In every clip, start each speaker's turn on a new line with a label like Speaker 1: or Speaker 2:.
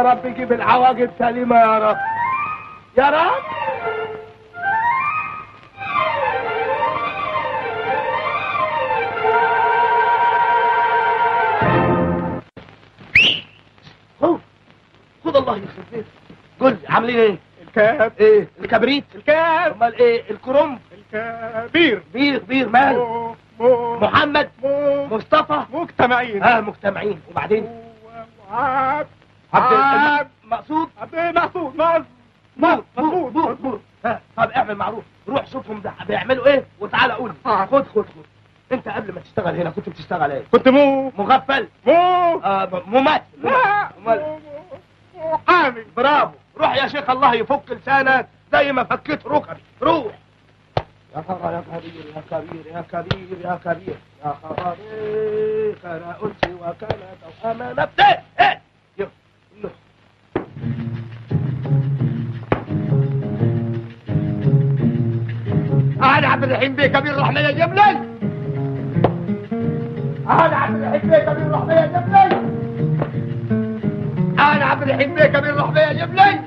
Speaker 1: رب يجيب العواقب سليمه يا رب يا رب خذ خذ الله يخرب بيتك قول لي عاملين ايه؟
Speaker 2: الكاب
Speaker 1: ايه؟ الكبريت
Speaker 2: الكاب
Speaker 1: امال ايه؟ الكرنب
Speaker 2: الكبير
Speaker 1: بير بير مال
Speaker 2: مو مو
Speaker 1: محمد
Speaker 2: مو
Speaker 1: مصطفى
Speaker 2: مجتمعين
Speaker 1: اه مجتمعين وبعدين
Speaker 2: عبد
Speaker 1: عبد
Speaker 2: عبد
Speaker 1: مقصود
Speaker 2: عبد مقصود مقصود
Speaker 1: موت
Speaker 2: مظبوط،
Speaker 1: موت موت موت ها، طب اعمل معروف روح شوفهم ده بيعملوا ايه وتعالى قول لي.
Speaker 2: آه.
Speaker 1: خد خد خد انت قبل ما تشتغل هنا كنت بتشتغل ايه
Speaker 2: كنت مو
Speaker 1: مغفل
Speaker 2: مو
Speaker 1: آه ب- ممثل
Speaker 2: لا
Speaker 1: امال
Speaker 2: محامي
Speaker 1: برافو روح يا شيخ الله يفك لسانك زي ما فكيت ركبي روح يا خبر يا كبير يا كبير يا كبير يا كبير يا خبر إيه، كان انسي وكان توأما نبتة ايه يلا، يلا.
Speaker 2: انا عبد الرحيم بيه كبير رحمه يا جبلي انا عبد الرحيم بيه كبير رحمه يا جبلي انا عبد الرحيم بيه كبير رحمه يا جبلي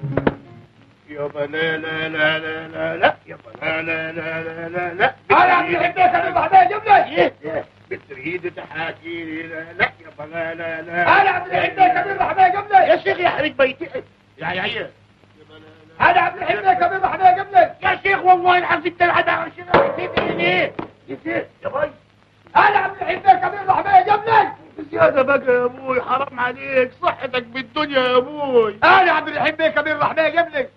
Speaker 1: يابا لا لا لا لا لا لا يابا لا لا لا لا لا لا
Speaker 2: انا عبد الرحيم بيه كبير رحمه يا جبلي
Speaker 1: بتريد تحاكي لي لا لا يابا لا لا لا
Speaker 2: انا عبد الرحيم بيه كبير رحمه يا جبلي
Speaker 1: يا شيخ يحرق بيتي يا يا يا
Speaker 2: انا عبد الرحيم بيه كبير رحمه يا جبلي
Speaker 1: يا شيخ والله العظيم انت العدا يا شيخ سيبني ليه يا باي
Speaker 2: انا عبد الرحيم بيه كبير رحمه يا جبلي
Speaker 1: زيادة بقى يا ابوي حرام عليك صحتك بالدنيا يا ابوي
Speaker 2: انا عبد الرحيم بيه كبير رحمه يا جبلي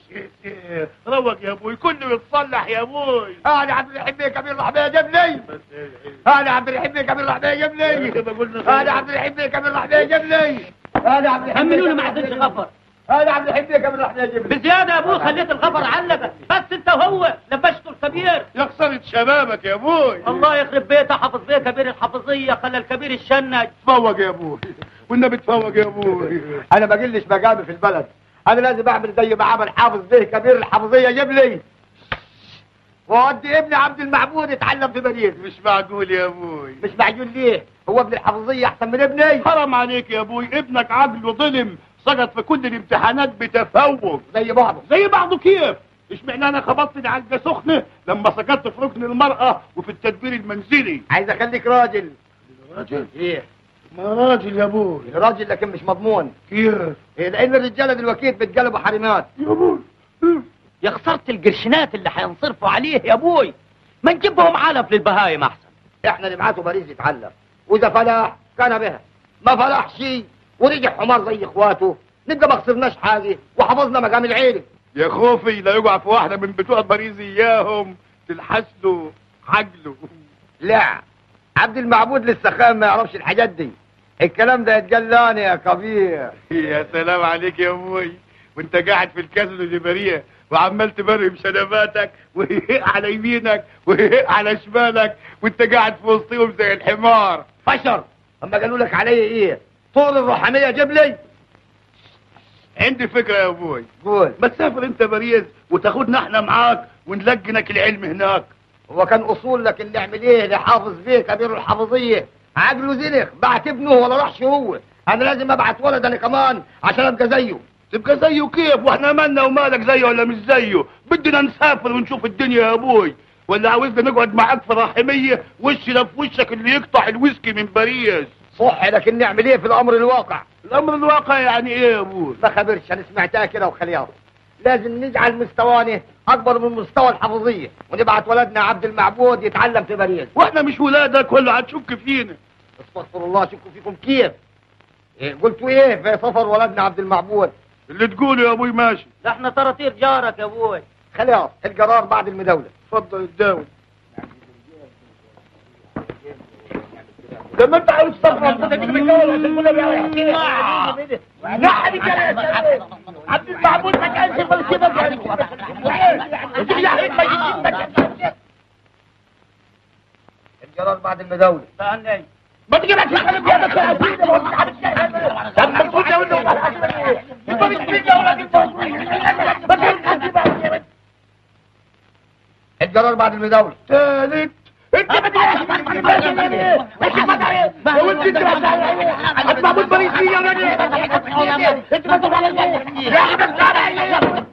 Speaker 1: روق يا ابوي كله يتصلح يا ابوي
Speaker 2: انا عبد الرحيم بيه كبير رحمه يا جبلي انا عبد الرحيم بيه كبير رحمه يا جبلي انا عبد الرحيم بيه كبير رحمه يا جبلي انا عبد الرحيم بيه
Speaker 3: حملوني ما
Speaker 2: كبير
Speaker 3: عدتش
Speaker 2: رحمة-
Speaker 3: غفر
Speaker 2: انا عبد الرحيم بيه كبير رحمه يا جبلي
Speaker 3: بزيادة يا ابوي خليت الغفر علقك بس انت وهو لبشته الكبير
Speaker 1: يا خسارة شبابك يا ابوي
Speaker 3: الله يخرب بيته حافظ بيه كبير الحافظية خلى الكبير الشنج
Speaker 1: تفوق يا ابوي والنبي تفوق يا ابوي
Speaker 2: انا ما قلش مقامي في البلد انا لازم اعمل زي ما عمل حافظ بيه كبير الحافظيه جبلي وادي ابني عبد المعبود يتعلم في باريس
Speaker 1: مش معقول يا ابوي
Speaker 2: مش معجون ليه هو ابن الحافظيه احسن من ابني
Speaker 1: حرام عليك يا ابوي ابنك عقله ظلم سقط في كل الامتحانات بتفوق
Speaker 2: زي بعضه
Speaker 1: زي بعضه كيف اشمعنى انا خبطتني علقه سخنه لما سقطت في ركن المراه وفي التدبير المنزلي
Speaker 2: عايز اخليك راجل
Speaker 1: راجل
Speaker 2: ايه
Speaker 1: ما راجل يا ابوي
Speaker 2: راجل لكن مش مضمون
Speaker 1: كيف
Speaker 2: إيه لان الرجاله دلوقتي بتقلبوا حريمات
Speaker 1: يا ابوي
Speaker 3: يا خسارة القرشنات اللي حينصرفوا عليه يا ابوي ما نجيبهم علف للبهايم احسن
Speaker 2: احنا نبعته باريس يتعلم واذا فلاح كان بها ما فلاحش ورجع حمار زي اخواته نبقى ما خسرناش حاجه وحفظنا مقام العيله
Speaker 1: يا خوفي لا يقع في واحده من بتوع باريس اياهم تلحسله عقله
Speaker 2: لا عبد المعبود لسه خام ما يعرفش الحاجات دي الكلام ده يتقال لاني يا كبير
Speaker 1: يا سلام عليك يا ابوي وانت قاعد في الكازينو الجبريه وعمال تبرم شنباتك وهيق على يمينك وهيق على شمالك وانت قاعد في وسطهم زي الحمار
Speaker 2: فشر اما قالوا لك علي ايه طول الرحميه جيب لي
Speaker 1: عندي فكره يا ابوي
Speaker 2: قول
Speaker 1: ما تسافر انت باريس وتاخدنا احنا معاك ونلقنك العلم هناك
Speaker 2: هو كان اصول لك اللي اعمل ايه لحافظ بيه كبير الحافظيه عقله زنخ بعت ابنه ولا راحش هو انا لازم ابعت ولد انا كمان عشان ابقى زيه
Speaker 1: تبقى زيه كيف واحنا مالنا ومالك زيه ولا مش زيه بدنا نسافر ونشوف الدنيا يا ابوي ولا عاوزنا نقعد معاك في رحميه وشنا في وشك اللي يقطع الويسكي من باريس
Speaker 2: صح لكن نعمل ايه في الامر الواقع
Speaker 1: الامر الواقع يعني ايه يا ابوي
Speaker 2: ما خبرش انا سمعتها كده وخليها لازم نجعل مستوانا اكبر من مستوى الحافظيه ونبعت ولدنا عبد المعبود يتعلم في باريس
Speaker 1: واحنا مش ولادك ولا هتشك فينا
Speaker 2: استغفر الله شكوا فيكم كيف إيه قلتوا ايه في سفر ولدنا عبد المعبود
Speaker 1: اللي تقوله يا ابوي ماشي
Speaker 3: ده احنا طراطير جارك يا ابوي
Speaker 2: خلاص القرار بعد المداوله
Speaker 1: اتفضل تداول لما انت عاوز تسافر المفروض تجيب الجوله عشان كنا بيحكي لي لا حبيبي يا عبد المعبود ما كانش بلسيبك يا حبيبي
Speaker 2: القرار بعد المداوله
Speaker 3: فهمني
Speaker 1: ما تجيبش الكلام يا بس يا سيدي ما هو عارف ده المفروض يقول له يبقى مش في جوله دي
Speaker 2: القرار بعد المداوله
Speaker 1: ثالث انت وانت انت انت معبود باريسي يا راجل انت مسؤول على الجيش يا حبيبي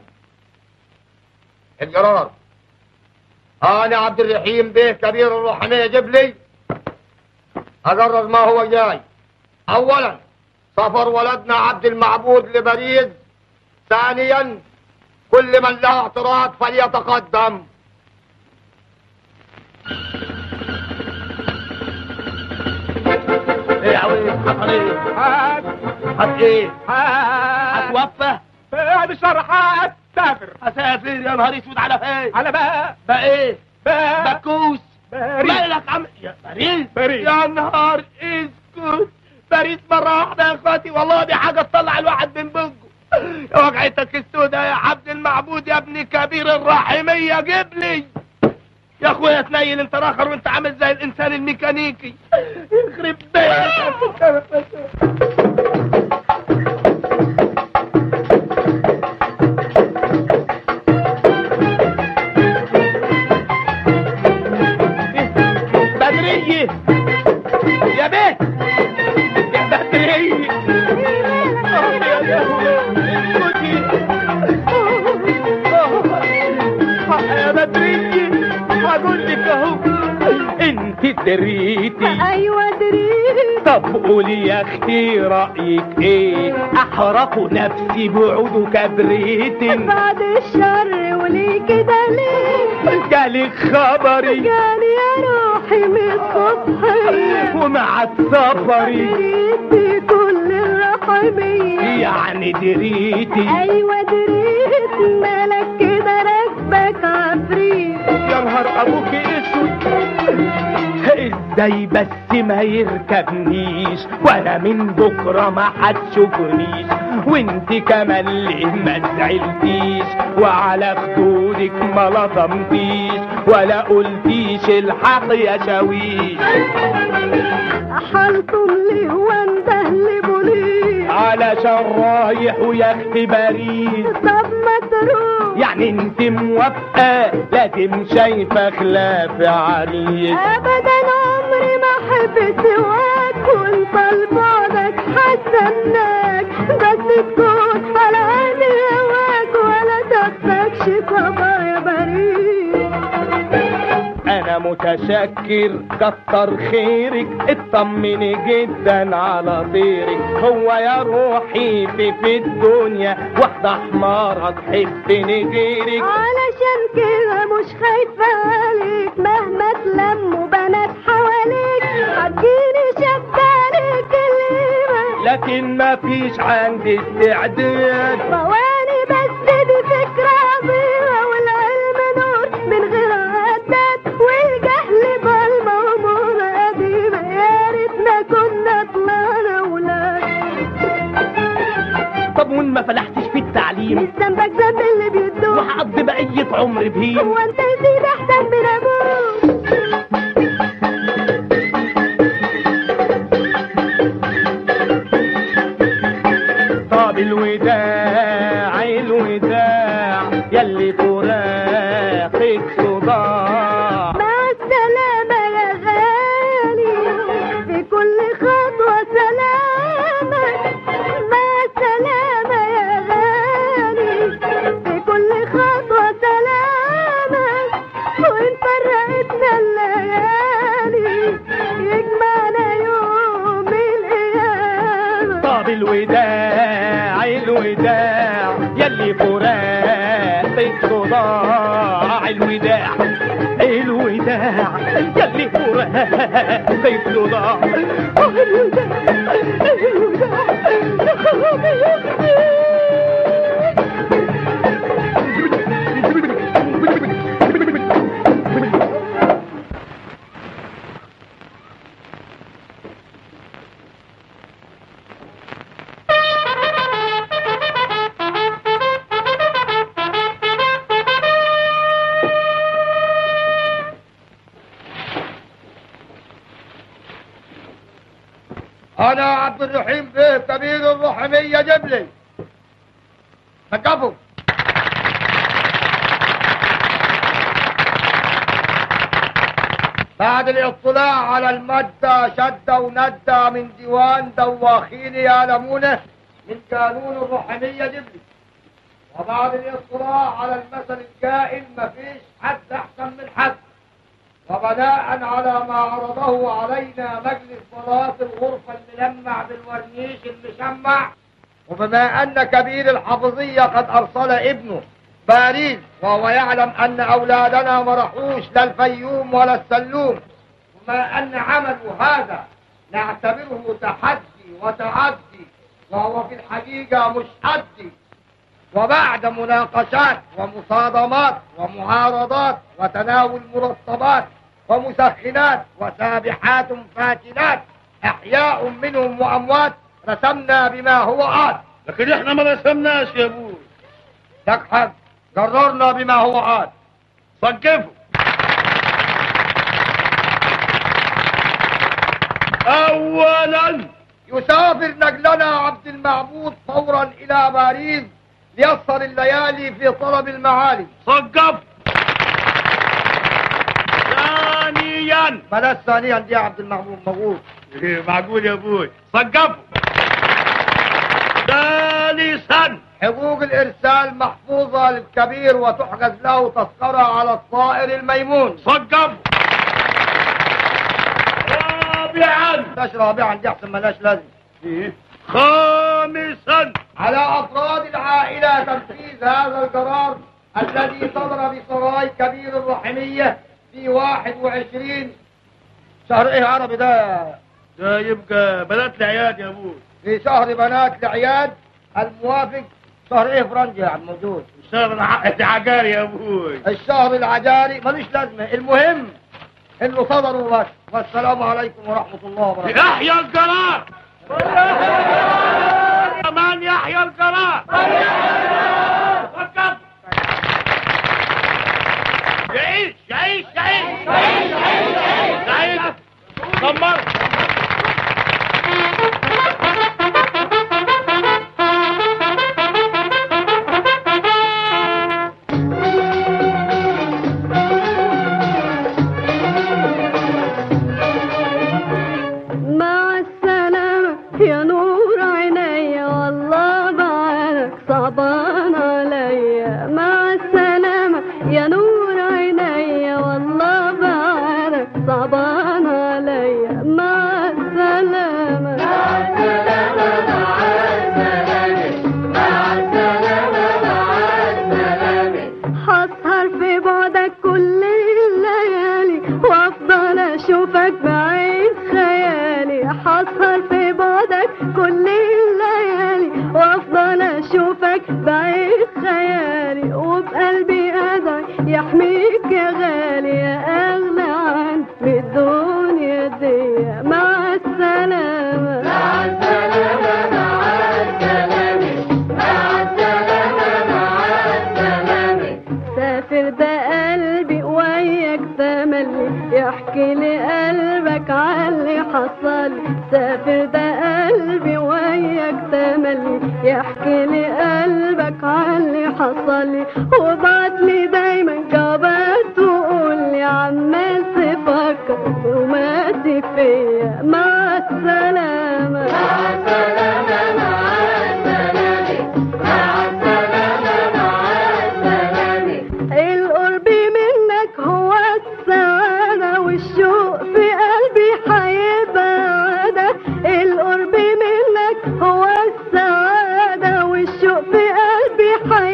Speaker 2: القرار انا عبد الرحيم بيه كبير الروحانيه جبلي اقرر ما هو جاي اولا سفر ولدنا عبد المعبود لباريس ثانيا كل من له اعتراض فليتقدم
Speaker 3: ايه يا عويس حصل ايه
Speaker 1: هات
Speaker 3: هت ايه
Speaker 1: هات
Speaker 3: هتوفى
Speaker 1: بعد الشر هتسافر
Speaker 3: هسافر يا نهار اسود على فين
Speaker 1: على بقى
Speaker 3: بقى ايه
Speaker 1: بقى
Speaker 3: بكوس
Speaker 1: باريس
Speaker 3: مالك عم يا باريس
Speaker 1: باريس.
Speaker 3: يا نهار اسكت باريس مرة واحدة يا اخواتي والله دي حاجة تطلع الواحد من بنجه يا وجعتك السودة يا عبد المعبود يا ابن كبير الرحمية جيب لي يا اخويا تنيل انت راخر وانت عامل زي الانسان الميكانيكي يخرب بيتك بدرية يا بيه يا بدرية آه يا لهوي، اسكتي. آه، يا بدرية هقول لك اهو انت دريتي
Speaker 4: ايوه دريت
Speaker 3: طب قولي يا اختي رايك ايه احرق نفسي بعود كبريت
Speaker 4: بعد الشر وليه كده ليه
Speaker 3: جالك خبري
Speaker 4: جاني يا روحي من الصبح
Speaker 3: ومع السفر
Speaker 4: دريت كل الرحمية
Speaker 3: يعني دريتي
Speaker 4: ايوه دريت مالك كده راكبك عفريت
Speaker 3: يا نهار ابوك اسود ازاي بس ما يركبنيش وانا من بكره ما هتشوفنيش وانت كمان ليه ما زعلتيش وعلى خدودك ما لطمتيش ولا قلتيش الحق يا شاويش
Speaker 4: حلطم ليه واندهلبوا ليه
Speaker 3: علشان رايح ويا اختي باريس
Speaker 4: طب ما تروح
Speaker 3: يعني انت موافقه لازم شايفه خلاف عريس
Speaker 4: ابدا عمري ما حبيت سواك وانت لبعدك حسناك بس تكون حلقاني هواك ولا تخفكش صبا يا بريء
Speaker 3: انا متشكر كتر خيرك اطمني جدا على طيرك هو يا روحي في في الدنيا واحدة حمارة تحبني غيرك
Speaker 4: علشان كده مش خايفة عليك مهما تلموا بنات حواليك هتجيني شبالك الليمة
Speaker 3: لكن ما فيش عندي استعداد
Speaker 4: ثواني بس دي فكرة عظيمة والعلم نور من غير عداد والجهل ضلمة وأمور قديمة يا ريتنا كنا طلعنا ولاد
Speaker 3: طب وين ما فلحتش في التعليم
Speaker 4: مش ذنبك ذنب اللي بيدوه
Speaker 3: وهقضي بقية عمري بهيم
Speaker 4: هو انت يزيد احسن من ابوك
Speaker 3: طاب الوداع الوداع يلي فراقك صداع
Speaker 4: مع السلامة يا غالي في كل خطوة سلامك مع السلامة يا غالي في كل خطوة سلامك وإن فرقتنا الليالي يجمعنا يوم القيامة
Speaker 3: طاب الوداع الوداع يلي فراقك صداع الوداع الوداع يلي فراقك صداع
Speaker 4: الوداع الوداع يا خرابي يا أختي.
Speaker 2: انا عبد الرحيم بيه كبير الرحمية جبلي سقفوا بعد الاطلاع على المادة شدة وندة من ديوان دواخين يا لمونة من قانون الروحانية جبلي وبعد الاطلاع على المثل الكائن مفيش حد احسن من حد وبناء على ما عرضه علينا مجلس صلاة الغرفة الملمع بالورنيش المشمع وبما أن كبير الحافظية قد أرسل ابنه باريس وهو يعلم أن أولادنا ما راحوش لا الفيوم ولا السلوم وما أن عمله هذا نعتبره تحدي وتعدي وهو في الحقيقة مش حدي وبعد مناقشات ومصادمات ومعارضات وتناول مرطبات ومسخنات وسابحات فاتنات احياء منهم واموات رسمنا بما هو آت
Speaker 3: لكن احنا ما رسمناش يا ابوي
Speaker 2: لك حق قررنا بما هو آت
Speaker 3: صنكفوا اولا
Speaker 2: يسافر نجلنا عبد المعبود فورا الى باريس ليسهر الليالي في طلب المعالي
Speaker 3: صنكف ثانيا
Speaker 2: بلاش ثانيا دي يا عبد المعبود مغول
Speaker 3: إيه، معقول يا ابوي صنكفوا ثالثا
Speaker 2: حقوق الارسال محفوظة للكبير وتحجز له تذكرة على الطائر الميمون
Speaker 3: صنكفوا رابعا
Speaker 2: ملاش رابعا دي احسن ملاش لازم
Speaker 3: إيه؟ خامسا
Speaker 2: على افراد العائلة تنفيذ هذا القرار الذي صدر بسراي كبير الرحمية في 21 شهر ايه عربي ده
Speaker 3: ده يبقى بنات العياد يا ابوي
Speaker 2: في شهر بنات العياد الموافق شهر ايه فرنجي يا عم موجود
Speaker 3: الشهر الع- العقاري يا ابوي
Speaker 2: الشهر العجاري ملوش لازمة المهم انه صدروا بس والسلام عليكم ورحمة الله وبركاته
Speaker 3: يحيى القرار كمان يحيى القرار فكر يعيش يعيش يعيش يعيش يعيش يعيش دمر
Speaker 4: مع السلامة يا نور عيني والله بعدك صعبان عليا مع السلامة يا نور عيني والله بعدك صعبان عليا مع السلامة مع السلامة مع السلامة مع السلامة مع السلامة هسهر في بعدك كل الليالي وافضل اشوفك بعين خيالي هسهر في بعدك كل الليالي وافضل اشوفك بعين خيالي وبقلبي ادعي يحميك يا غالي يا اغلى عن الدنيا دي مع السلامة مع السلامة مع السلامة مع السلامة مع السلامة سافر ده قلبي وياك تملي يحكي لي قلبك عاللي حصل سافر ده قلبي وياك تملي يحكي لي قلبك عاللي حصل وبعت لي دايما جوابات وقول لي عمال تفكر وماشي فيا مع السلامة مع السلامة مع السلامة مع السلامة مع السلامة القرب منك هو السعادة والشوق في قلبي هيبعدك القرب منك هو السعادة والشوق في قلبي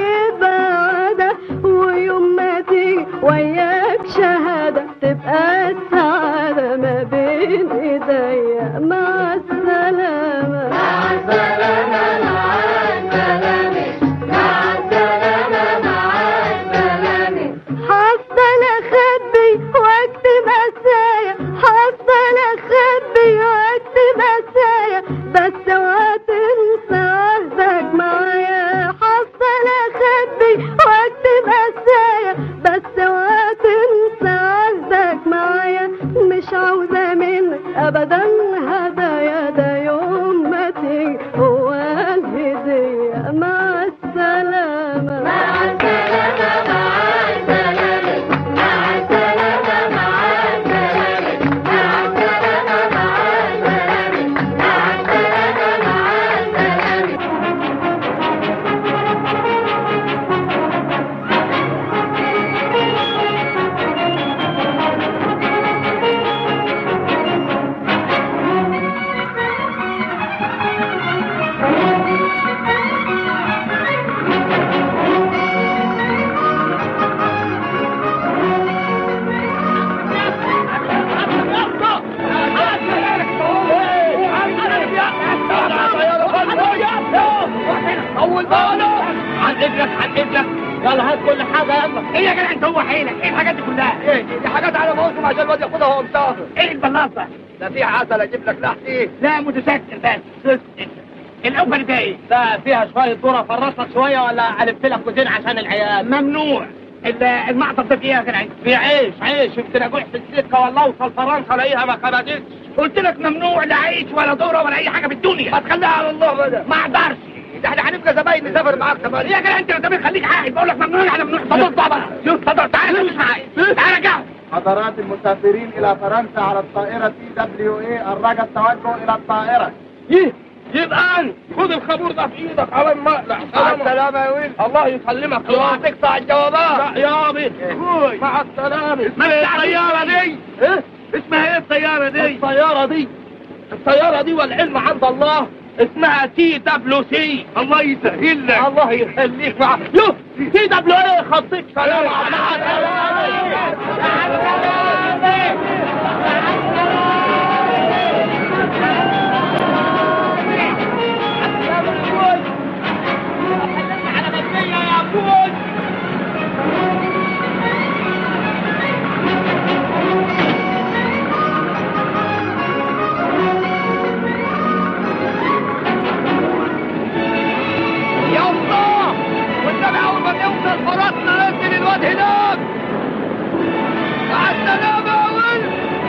Speaker 4: هيبعدك ويوم ما تيجي وياك شهادة تبقى السعادة ما بين ايديا مع السلامة مع السلامة مع السلامة مع السلامة مع السلامة هفضل اخبي واكتب اسايا هفضل اخبي واكتب اسايا بس اوعى تنسى عهدك معايا هفضل اخبي واكتب اسايا بس اوعى تنسى عهدك معايا مش عاوزة منك ابدا هدايا ده يوم ما تيجي هو الهدية مع السلامة مع السلامة مع السلامة مع السلامة مع السلامة
Speaker 3: يلا هات كل حاجه يلا
Speaker 1: ايه يا جدع انت هو حيلك ايه الحاجات دي كلها
Speaker 2: ايه دي, دي حاجات على موسم عشان الواد ياخدها وهو مسافر
Speaker 1: ايه البلاطه
Speaker 2: ده في عسل اجيب لك لحتي
Speaker 1: لا متشكر بس الأوفر ده ايه
Speaker 3: ده فيها شويه ذره فرشك شويه ولا الف لك كوزين عشان العيال
Speaker 1: ممنوع ال- المعطف ده فيه ايه يا جدع
Speaker 3: في عيش عيش يمكن اجوع في السكه ولا اوصل فرنسا الاقيها ما خرجتش
Speaker 1: قلت لك ممنوع لا عيش ولا ذره ولا اي حاجه في الدنيا
Speaker 2: ما تخليها على الله بقى
Speaker 1: ما اقدرش
Speaker 2: ده احنا هنبقى زباين نسافر معاك كمان
Speaker 1: يا جدع انت لو تبي خليك عاقل بقول لك ممنوع على ممنوع اتفضل بقى شوف اتفضل تعالى مش معايا تعالى رجع
Speaker 5: حضرات المسافرين إلى فرنسا على الطائرة سي دبليو اي الرجاء التوجه إلى الطائرة
Speaker 3: ايه يبقى انا خد الخابور ده في ايدك على المقلع
Speaker 2: مع السلامة يا ويل
Speaker 3: الله يسلمك يا
Speaker 2: اوعى
Speaker 3: رب
Speaker 2: تقطع الجوابات
Speaker 3: لا يا ابي مع السلامه
Speaker 1: ما الطياره دي
Speaker 3: ايه
Speaker 1: اسمها ايه الطياره دي
Speaker 3: الطياره دي الطياره دي والعلم عند الله اسمها تي دبليو سي
Speaker 1: الله يسهل لك
Speaker 3: الله يخليك مع يو تي دبليو ايه خطيك سلام مع
Speaker 2: يا الله والنبي اول ما نوصل فرصنا ننزل الواد هناك مع السلامة يا ويل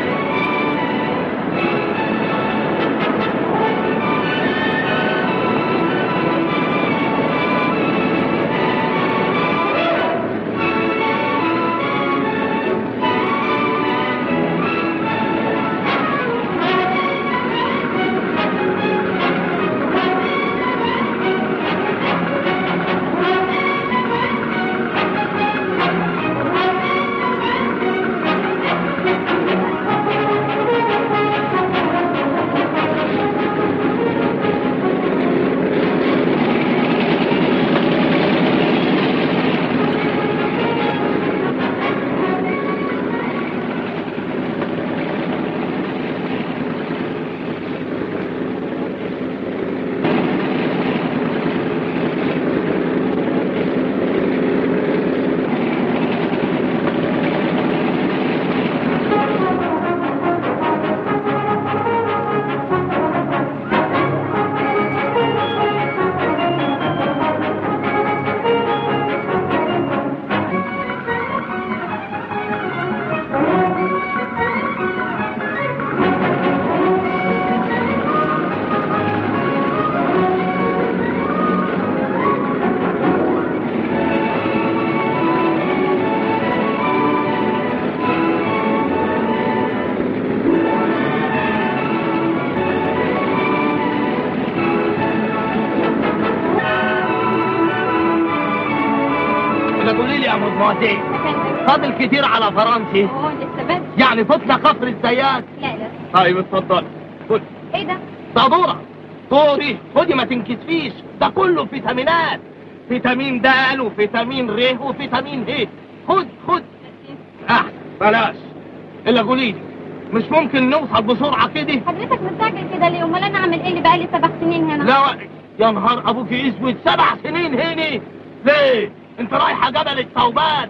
Speaker 3: لا قولي لي يا مدموزيل فاضل كتير على فرنسي
Speaker 4: هو لسه بدري
Speaker 3: يعني فتنا قصر الزيات
Speaker 4: لا لا
Speaker 3: طيب اتفضل خد
Speaker 4: ايه ده
Speaker 3: ده دورة دوري خدي ما تنكسفيش ده كله فيتامينات فيتامين د وفيتامين ر وفيتامين ه خد خد احسن بلاش الا قولي لي مش ممكن نوصل بسرعة كده
Speaker 4: حضرتك مستعجل كده ليه امال انا اعمل ايه اللي بقالي سبع سنين هنا
Speaker 3: لا وقت. يا نهار ابوك اسود سبع سنين هنا ليه انت رايحة جبل الثوبان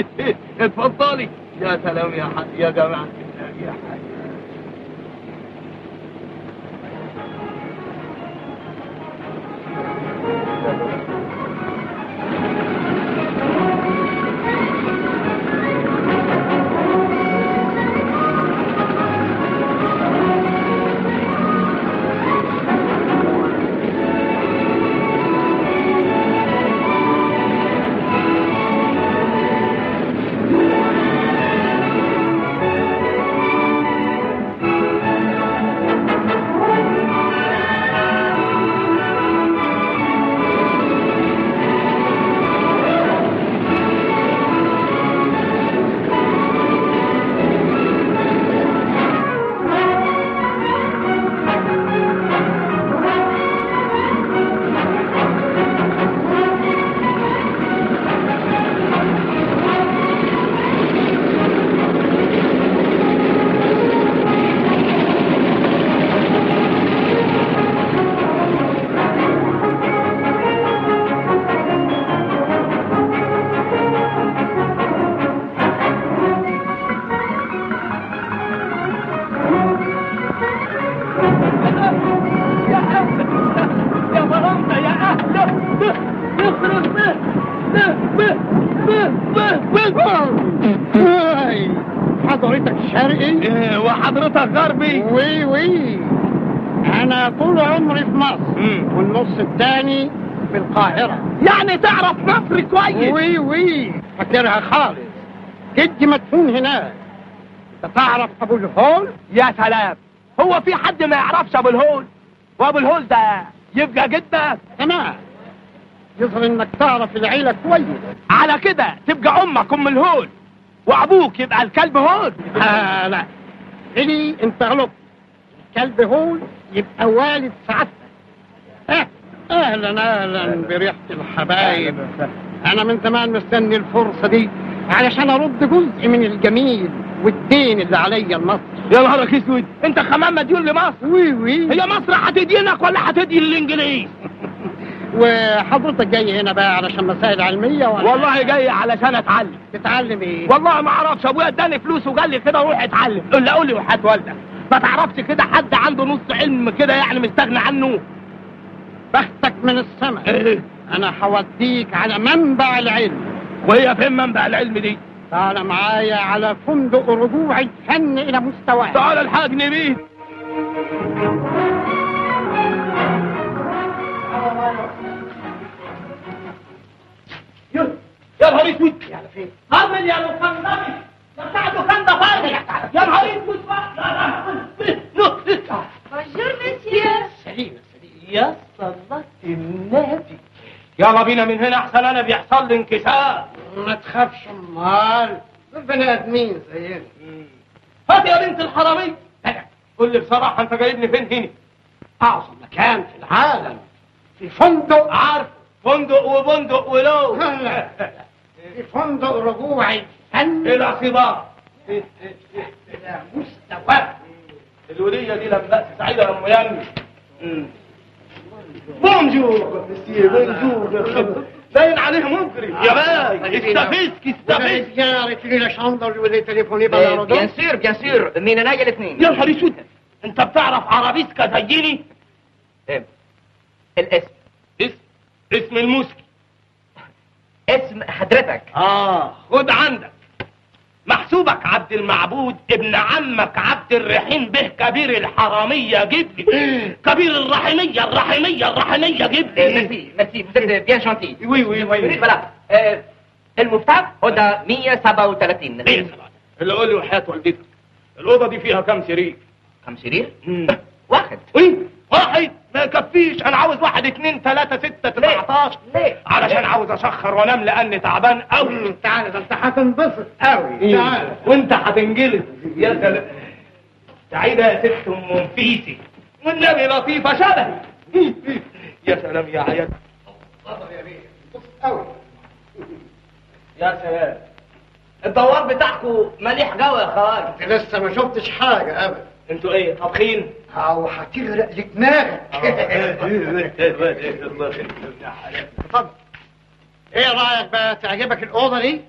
Speaker 3: اتفضلي يا سلام يا حاج يا جماعة يا حاج يخرب بيه بيه بيه بيه بيه بيه
Speaker 6: هاي حضرتك شرقي
Speaker 3: إيه، وحضرتك غربي
Speaker 6: وي وي انا طول عمري في مصر
Speaker 3: مم.
Speaker 6: والنص الثاني في القاهرة
Speaker 3: يعني تعرف مصر كويس
Speaker 6: وي وي فاكرها خالص جدي مدفون هناك انت تعرف ابو الهول
Speaker 3: يا سلام هو في حد ما يعرفش ابو الهول وابو الهول ده يبقى جدك
Speaker 6: تمام يظهر انك تعرف العيلة كويس
Speaker 3: على كده تبقى امك ام الهول وابوك يبقى الكلب هول
Speaker 6: آه لا إلي انت غلط الكلب هول يبقى والد سعادتك آه. اهلا اهلا بريحة الحبايب انا من زمان مستني الفرصة دي علشان ارد جزء من الجميل والدين اللي عليا لمصر
Speaker 3: يا نهارك اسود انت كمان مديون لمصر
Speaker 6: وي وي
Speaker 3: هي مصر هتدينك ولا هتدي للانجليز
Speaker 6: وحضرتك جاي هنا بقى علشان مسائل علمية ولا
Speaker 3: والله جاي علشان اتعلم
Speaker 6: تتعلم ايه
Speaker 3: والله ما اعرفش ابويا اداني فلوس وقال لي كده روح اتعلم قول لي قول لي وحياة والدك ما تعرفش كده حد عنده نص علم كده يعني مستغني عنه
Speaker 6: بختك من السماء
Speaker 3: إيه؟
Speaker 6: انا هوديك على منبع العلم
Speaker 3: وهي فين منبع العلم دي
Speaker 6: تعال معايا على فندق رجوع الفن الى مستواه
Speaker 3: تعال الحقني بيه يا يا نهار اسود
Speaker 6: يعني فين
Speaker 3: عمل يا مصنمي ده بتاع الدكان ده فاضي يا نهار اسود بقى. لا، لا.
Speaker 4: بونجور مسيو
Speaker 6: سليمة سليمة
Speaker 3: يا صلاة النبي يلا بينا من هنا احسن انا بيحصل لي انكسار
Speaker 6: ما تخافش امال دول بني ادمين زينا
Speaker 3: هات يا بنت الحرامية قول لي بصراحة انت جايبني فين هنا
Speaker 6: اعظم مكان في العالم في فندق
Speaker 3: عارف فندق وبندق ولو
Speaker 6: لا. في فندق رجوع الفن
Speaker 3: الى صباح
Speaker 6: الى مستواه
Speaker 3: الولية دي لما سعيدة يا ام يمي بونجور مسيو بونجور باين عليه مجرم يا باي استفزك استفزك
Speaker 6: زيارة إلى شاندر وذي تليفوني بلارودو
Speaker 7: بيان سور بيان سور مين انا الاثنين
Speaker 3: يا نهار اسود انت بتعرف عربيسكا زيني
Speaker 7: الاسم
Speaker 3: اسم اسم المسكي
Speaker 7: اسم حضرتك
Speaker 3: اه خد عندك محسوبك عبد المعبود ابن عمك عبد الرحيم به كبير الحرامية جبلي كبير الرحمية الرحمية الرحمية جبلي
Speaker 7: ميرسي ميرسي vous بيان جونتي
Speaker 3: وي وي وي
Speaker 7: فوالا آه، المفتاح هدى 137
Speaker 3: ايه سلام. اللي قول لي وحياة والدتك الأوضة دي فيها كام سرير؟
Speaker 7: كم سرير؟
Speaker 3: مم.
Speaker 7: واحد
Speaker 3: وي واحد ما يكفيش انا عاوز واحد اتنين تلاتة ستة تسعتاشر
Speaker 7: ليه؟
Speaker 3: علشان عاوز اشخر وانام لاني تعبان قوي
Speaker 6: تعال ده انت هتنبسط قوي تعال
Speaker 3: وانت هتنجلد يا سلام سعيدة يا ست ام منفيسي والنبي لطيفة شبهي يا سلام يا عيال
Speaker 6: قوي
Speaker 3: يا سلام الدوار بتاعكم مليح قوي يا خواجه
Speaker 6: انت لسه ما شفتش حاجة ابدا
Speaker 3: انتوا ايه طبخين
Speaker 6: او هتغرق لدماغك اتفضل ايه رايك بقى تعجبك الاوضه دي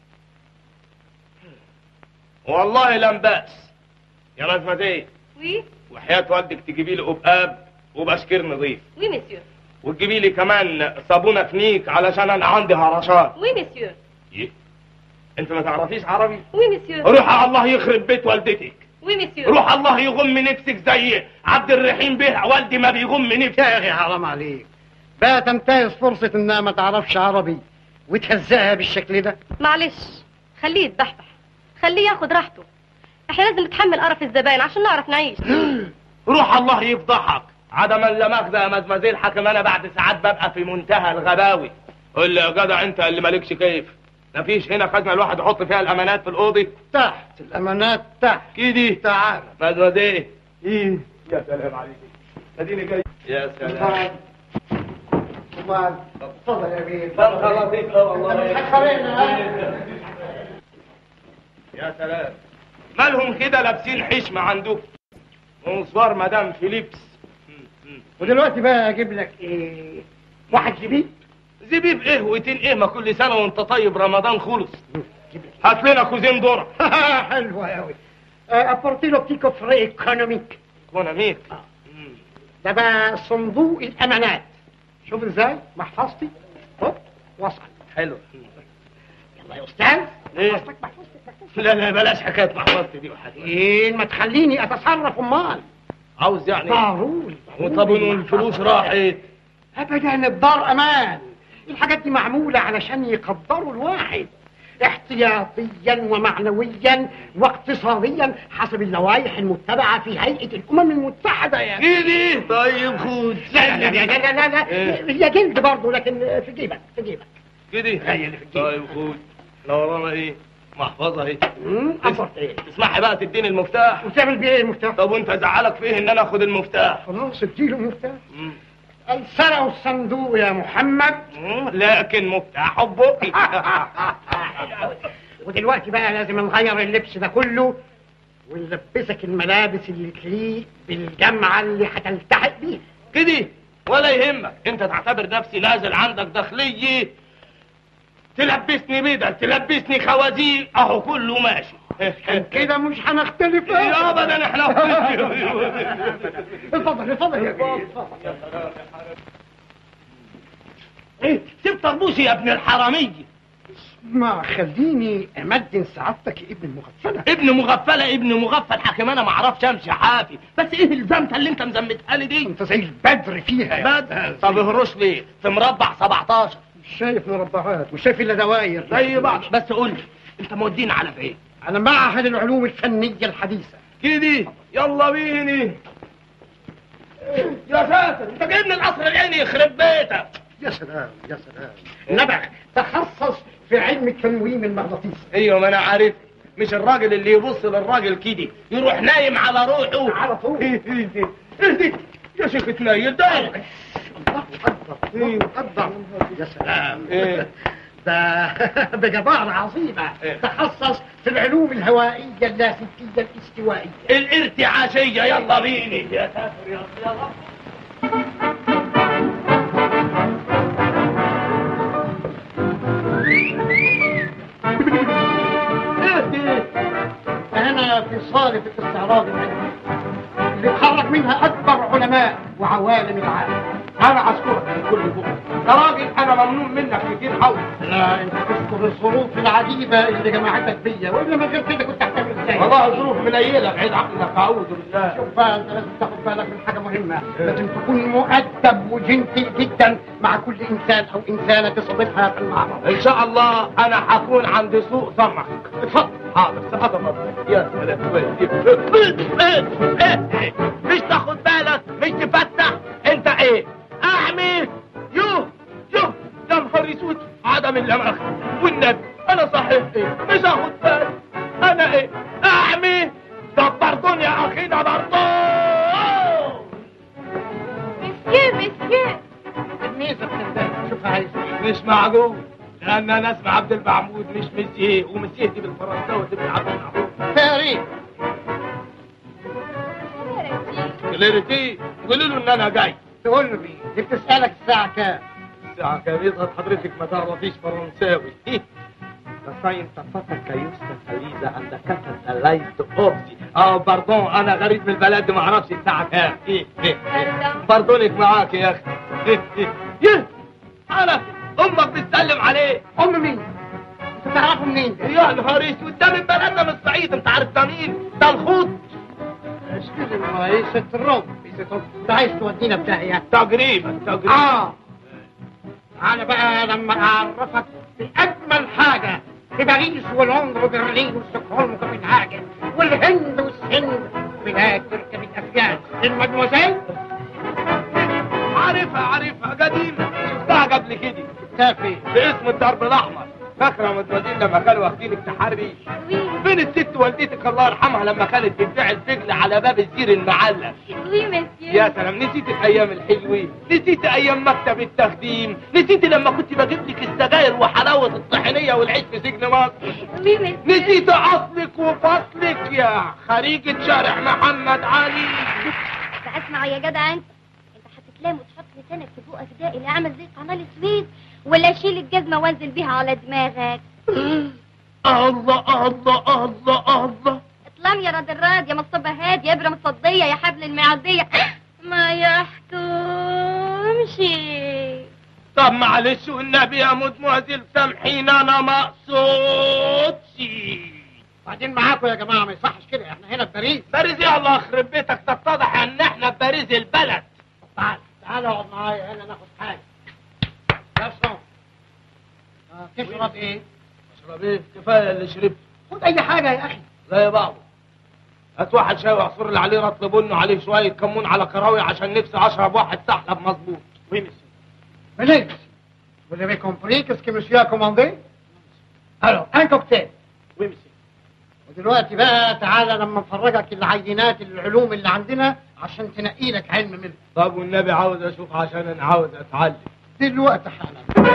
Speaker 3: والله لم بأس يا مزمزية
Speaker 4: وي
Speaker 3: وحياة والدك تجيبي لي قبقاب وبشكير نظيف
Speaker 4: وي مسيو
Speaker 3: وتجيبي لي كمان صابونة فنيك علشان انا عندي هرشات
Speaker 4: وي مسيو
Speaker 3: إيه؟ انت ما تعرفيش عربي
Speaker 4: وي مسيو
Speaker 3: روح الله يخرب بيت والدتك
Speaker 4: وي مسيو
Speaker 3: روح الله يغم نفسك زي عبد الرحيم به والدي ما بيغم نفسه
Speaker 6: يا اخي حرام عليك بقى تنتهز فرصه انها ما تعرفش عربي وتهزقها بالشكل ده
Speaker 4: معلش خليه يتبحبح خليه ياخد راحته احنا لازم نتحمل قرف الزباين عشان نعرف نعيش
Speaker 3: روح الله يفضحك عدما لا مؤاخذة يا مزمزيل حكم انا بعد ساعات ببقى في منتهى الغباوي قول لي يا جدع انت اللي مالكش كيف مفيش هنا خزنه الواحد يحط فيها الامانات في الاوضه
Speaker 6: تحت الامانات تحت
Speaker 3: كده
Speaker 6: تعال
Speaker 3: مزمزيل ايه يا سلام عليك اديني جاي يا سلام
Speaker 6: وبعد اتفضل يا بيه
Speaker 3: فرخة لطيفة والله
Speaker 6: انت مش هتخلينا، ها؟
Speaker 3: يا سلام مالهم كده لابسين حشمة عندكم ومصبار مدام فيليبس
Speaker 6: ودلوقتي بقى اجيب لك ايه واحد جديد
Speaker 3: زبيب ايه وتين ايه ما كل سنة وانت طيب رمضان خلص هات لنا كوزين ذرة
Speaker 6: حلوة قوي ابورتيلو بتي كوفري ايكونوميك
Speaker 3: كونا ميك
Speaker 6: ده بقى صندوق الامانات شوف ازاي محفظتي هوب وصل
Speaker 3: حلو
Speaker 6: يلا يا استاذ
Speaker 3: إيه؟
Speaker 6: محفظتك محفظتك محفظتك
Speaker 3: لا لا بلاش حكايه محفظتي دي وحاجه
Speaker 6: ايه ما تخليني اتصرف امال
Speaker 3: عاوز يعني
Speaker 6: ضروري
Speaker 3: وطب الفلوس راحت
Speaker 6: ابدا الدار امان الحاجات دي معموله علشان يقدروا الواحد احتياطيا ومعنويا واقتصاديا حسب اللوائح المتبعه في هيئه الامم المتحده يا
Speaker 3: ايدي طيب خد
Speaker 6: لا لا لا لا لا, لا.
Speaker 3: إيه؟
Speaker 6: هي جلد برضه لكن في جيبك في جيبك
Speaker 3: كده
Speaker 6: هي اللي في الجيب.
Speaker 3: طيب خد احنا ورانا ايه محفظه اهي
Speaker 6: امم أفرت ايه
Speaker 3: تسمحي بقى تديني المفتاح
Speaker 6: وتعمل بيه ايه المفتاح
Speaker 3: طب وانت زعلك فيه ان انا اخد المفتاح
Speaker 6: خلاص اديله المفتاح
Speaker 3: مم.
Speaker 6: سرقوا الصندوق يا محمد
Speaker 3: مم. لكن مفتاحه ببقي
Speaker 6: ودلوقتي بقى لازم نغير اللبس ده كله ونلبسك الملابس اللي تليق بالجامعة اللي هتلتحق بيها
Speaker 3: كده ولا يهمك انت تعتبر نفسي نازل عندك داخلية تلبسني بدل تلبسني خوازيق اهو كله ماشي
Speaker 6: كده مش هنختلف
Speaker 3: يا ابدا احنا
Speaker 6: اتفضل اتفضل يا بيه، اتفضل.
Speaker 3: ايه سيب طربوشي يا ابن الحرامية
Speaker 6: ما خليني امدن سعادتك ابن المغفلة
Speaker 3: ابن مغفلة ابن مغفل حكيم انا ما اعرفش امشي حافي بس ايه الزمتة اللي انت مزمتها لي دي
Speaker 6: انت زي البدر فيها يا
Speaker 3: بد طب اهرش ليه في مربع 17
Speaker 6: مش شايف مربعات مش شايف الا دواير
Speaker 3: زي بعض بس قول لي انت مودينا على فين
Speaker 6: على معهد العلوم الفنية الحديثة
Speaker 3: كده يلا بيني يا ساتر انت جايبني القصر العيني يخرب بيتك
Speaker 6: يا سلام يا سلام نبغ تخصص في علم التنويم المغناطيسي
Speaker 3: ايوه ما انا عارف مش الراجل اللي يبص للراجل كده يروح نايم على روحه
Speaker 6: على طول.
Speaker 3: اهدي يا شيخ تنيل ده
Speaker 6: الله اكبر الله اكبر يا سلام
Speaker 3: إيه؟
Speaker 6: ده بجبارة عظيمة
Speaker 3: إيه؟
Speaker 6: تخصص في العلوم الهوائية اللاسلكية الاستوائية
Speaker 3: الارتعاشية يلا بيني يا ساتر يا يلا اهدي
Speaker 6: هنا في صالة الاستعراض العلمي اللي اتخرج منها أكبر علماء وعوالم العالم
Speaker 3: انا اشكرك من كل بكره يا راجل انا ممنون منك كتير قوي
Speaker 6: لا انت تشكر الظروف العجيبة اللي جمعتك بيا وإلا من غير كده كنت هتعمل ازاي
Speaker 3: والله ظروف منيله بعيد عنك اعوذ بالله
Speaker 6: شوف بقى انت لازم تاخد بالك من حاجة مهمة لازم تكون مؤدب وجنتل جدا مع كل إنسان أو إنسانة تصادفها في المعرض
Speaker 3: ان شاء الله انا هكون عند سوق سمك
Speaker 6: اتفضل
Speaker 3: حاضر حاضر حاضر. يا سلام مش تاخد بالك مش تفتح انت ايه اعمي يوه يوه يا نهار اسود عدم اللمخ والنبي انا صحيح ايه مش هاخد بالي انا ايه اعمي دبرتوني يا اخي دبرتون
Speaker 4: مسكين مسكين
Speaker 6: الميزة بتندم شوفها عايز إيه.
Speaker 3: مش معقول لان انا اسمي عبد المعبود مش مسيه ومسيه دي بالفرنساوي تبقى عبد المعبود
Speaker 6: تاريخ
Speaker 3: كليرتي قولوا له ان انا جاي
Speaker 6: تقول له مين دي بتسألك الساعة كام
Speaker 3: الساعة كام يظهر حضرتك ما تعرفيش فرنساوي فاين تفتك يوسف فريزة عند كتر لايت اوبسي اه باردون انا غريب من البلد ما اعرفش الساعة كام إيه إيه إيه. باردونك معاك يا اخي إيه إيه. يه انا امك بتسلم عليه
Speaker 6: أم مين؟ أنت تعرفه منين؟
Speaker 3: يا نهار اسود ده من بلدنا من الصعيد انت عارف ده مين؟ ده الخوط
Speaker 6: اشكري رئيسة الروم رئيسة الروم انت عايز تودينا في داهية
Speaker 3: تقريبا تقريبا
Speaker 6: اه انا بقى لما اعرفك باجمل حاجة في باريس ولندن وبرلين وستوكهولم وكوبنهاجن والهند والسند بلاد تركب الافيان المدموزيل
Speaker 3: عارفها عارفها قديمة شفتها قبل كده
Speaker 6: تافه
Speaker 3: باسم الدرب الاحمر فاكره مدمزين لما كانوا واخدينك تحري فين الست والدتك الله يرحمها لما كانت بتبيع الفجل على باب الزير المعلق
Speaker 4: وي مسيو
Speaker 3: يا سلام نسيت الايام الحلوين نسيت ايام مكتب التخديم نسيت لما كنت بجيب لك السجاير وحلاوه الطحينيه والعيش في سجن مصر
Speaker 4: وي مسيو
Speaker 3: نسيت اصلك وفصلك يا خريجة شارع محمد علي
Speaker 4: اسمع يا جدع انت انت هتتلام وتحط لسانك في بقك ده اللي عامل زي قناه السويس ولا شيل الجزمه وانزل بيها على دماغك
Speaker 3: الله الله الله الله
Speaker 4: اطلام يا راد الراد يا مصطبة هاد يا ابره مصديه يا حبل المعديه ما يحكمش
Speaker 3: طب معلش والنبي يا مدموزيل سامحيني انا ما اقصدش
Speaker 6: بعدين معاكم يا جماعه ما يصحش كده احنا هنا في باريس
Speaker 3: باريس يا الله يخرب بيتك تتضح ان احنا في باريس البلد
Speaker 6: تعال تعال اقعد معايا هنا ناخد حاجه يا صوت آه، تشرب ايه؟
Speaker 3: اشرب ايه كفايه اللي شربت
Speaker 6: خد اي حاجه يا اخي
Speaker 3: زي بعضه هات واحد شاي وعصير اللي عليه رطل بن وعليه شويه كمون على كراوي عشان نفسي اشرب واحد سحلب مظبوط
Speaker 6: Oui, monsieur. Venez. Vous avez compris qu'est-ce que monsieur a commandé Alors, un cocktail.
Speaker 3: Oui, monsieur.
Speaker 6: ودلوقتي بقى تعالى لما نفرجك العينات العلوم اللي عندنا عشان تنقي لك علم منه
Speaker 3: طب والنبي عاوز اشوف عشان انا عاوز اتعلم
Speaker 6: دلوقتي حالا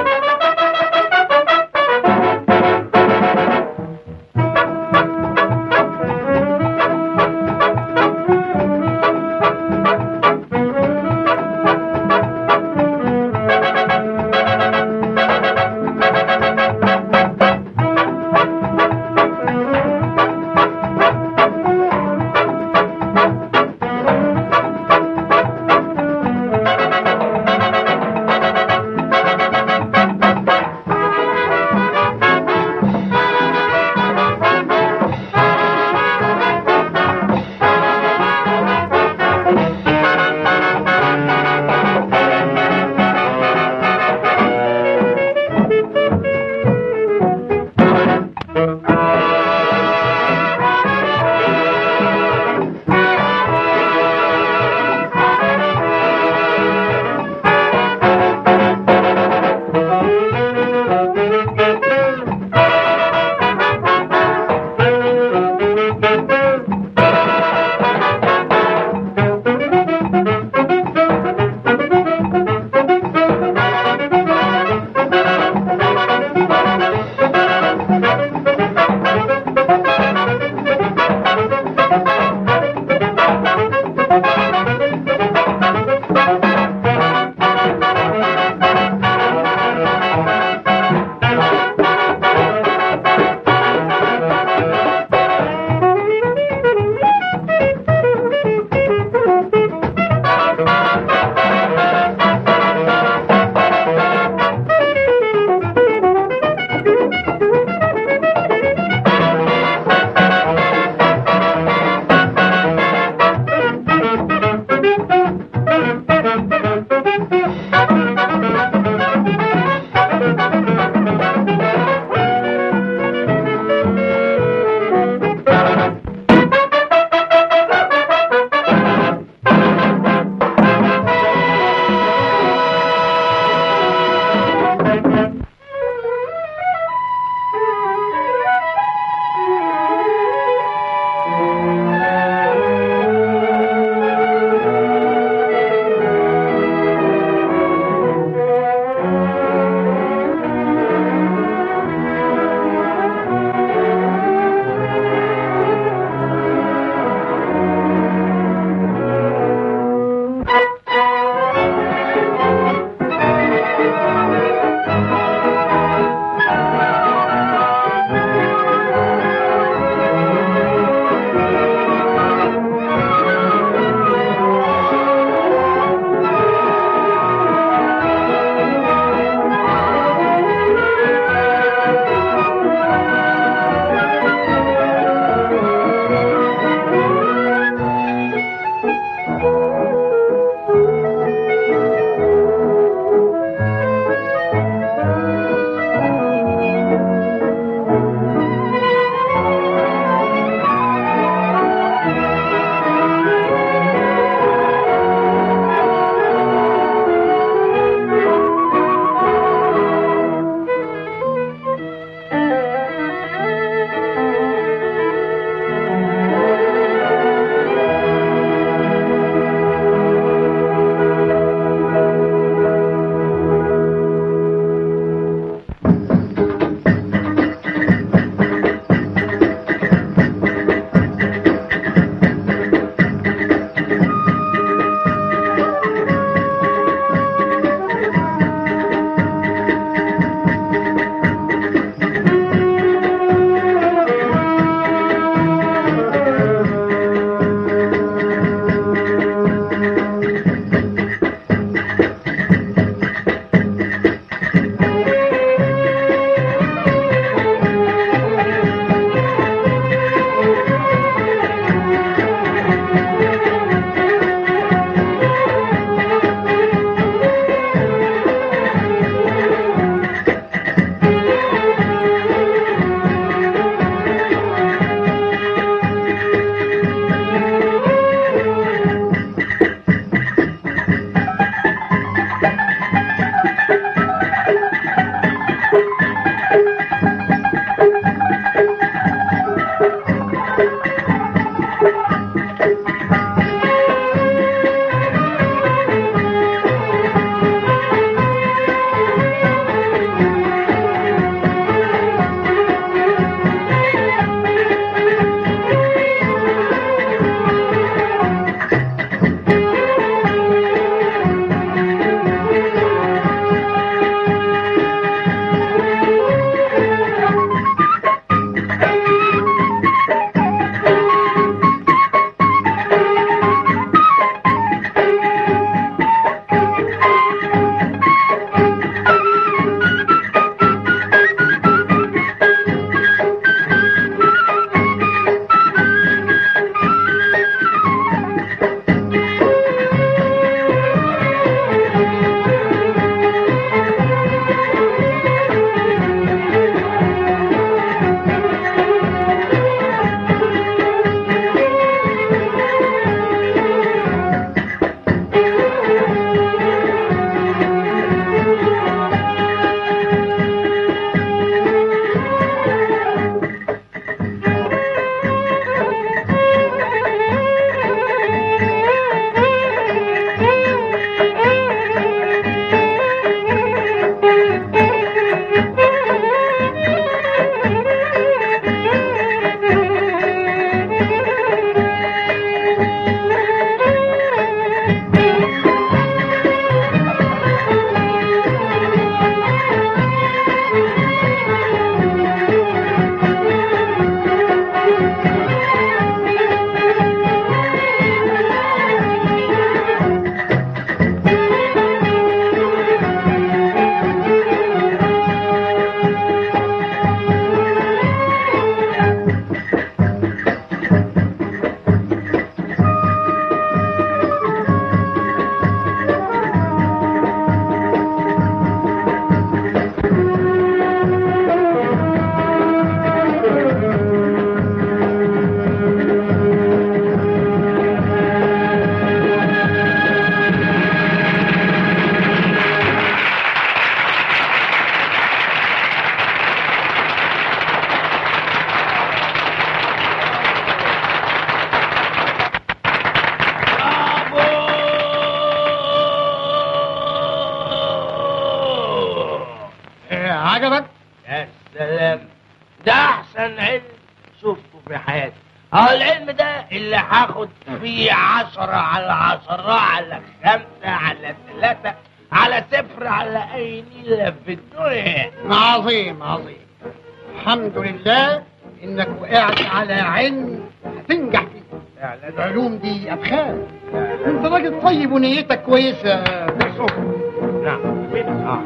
Speaker 6: عجبك
Speaker 3: يا سلام ده احسن علم شفته في حياتي اه العلم ده اللي هاخد فيه عشرة على عشرة على خمسة على ثلاثة على صفر على اي نيلة في الدنيا
Speaker 6: عظيم عظيم الحمد لله انك وقعت على علم هتنجح فيه العلوم دي ابخال انت راجل طيب ونيتك كويسه يا يوسف
Speaker 3: نعم اه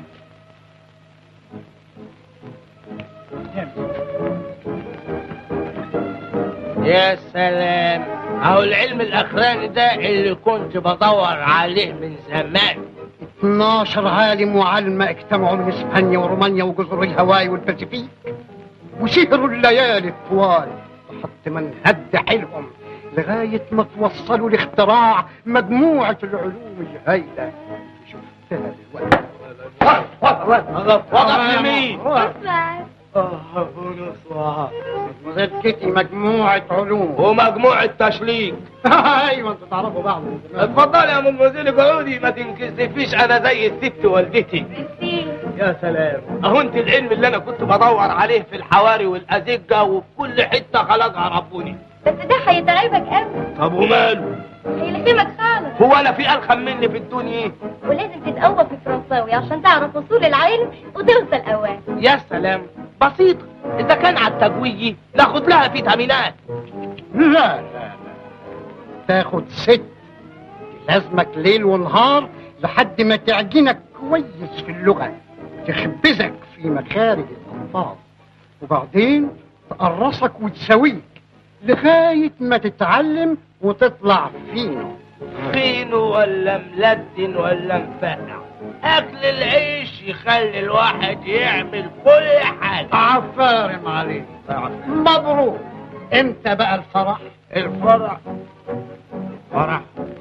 Speaker 3: يا سلام اهو العلم الاخراني ده اللي كنت بدور عليه من زمان
Speaker 6: 12 عالم وعلمة اجتمعوا من اسبانيا ورومانيا وجزر الهواي والباسيفيك وسهروا الليالي الطوال لحد ما انهد حيلهم لغاية ما توصلوا لاختراع مجموعة العلوم الهائلة شفتها دلوقتي
Speaker 3: وضع يمين
Speaker 4: اسمع
Speaker 6: مذكرتي مجموعة علوم
Speaker 3: ومجموعة تشليك
Speaker 6: ايوه انتوا تعرفوا بعض من زمان
Speaker 3: اتفضلي يا ام مزيل قعودي ما تنكسفيش انا زي الست والدتي
Speaker 4: ميرسي
Speaker 3: يا سلام اهو انت العلم اللي انا كنت بدور عليه في الحواري والازجه وفي كل حته خلقها ربوني
Speaker 4: بس ده هيتعبك قوي
Speaker 3: طب وماله
Speaker 4: هيلخمك خالص
Speaker 3: هو انا في الخم مني في الدنيا
Speaker 4: ولازم تتقوى في الفرنساوي عشان تعرف اصول العلم وتوصل اوان
Speaker 3: يا سلام بسيطه اذا كان على التجوية ناخد لها فيتامينات
Speaker 6: لا لا لا تاخد ست لازمك ليل ونهار لحد ما تعجنك كويس في اللغة تخبزك في مخارج الألفاظ وبعدين تقرصك وتساويك لغاية ما تتعلم وتطلع فينو
Speaker 3: فينو ولا ملدن ولا مفقع اكل العيش يخلي الواحد يعمل كل حاجه
Speaker 6: عفارم عليك مبروك امتى بقى الفرح
Speaker 3: الفرح فرح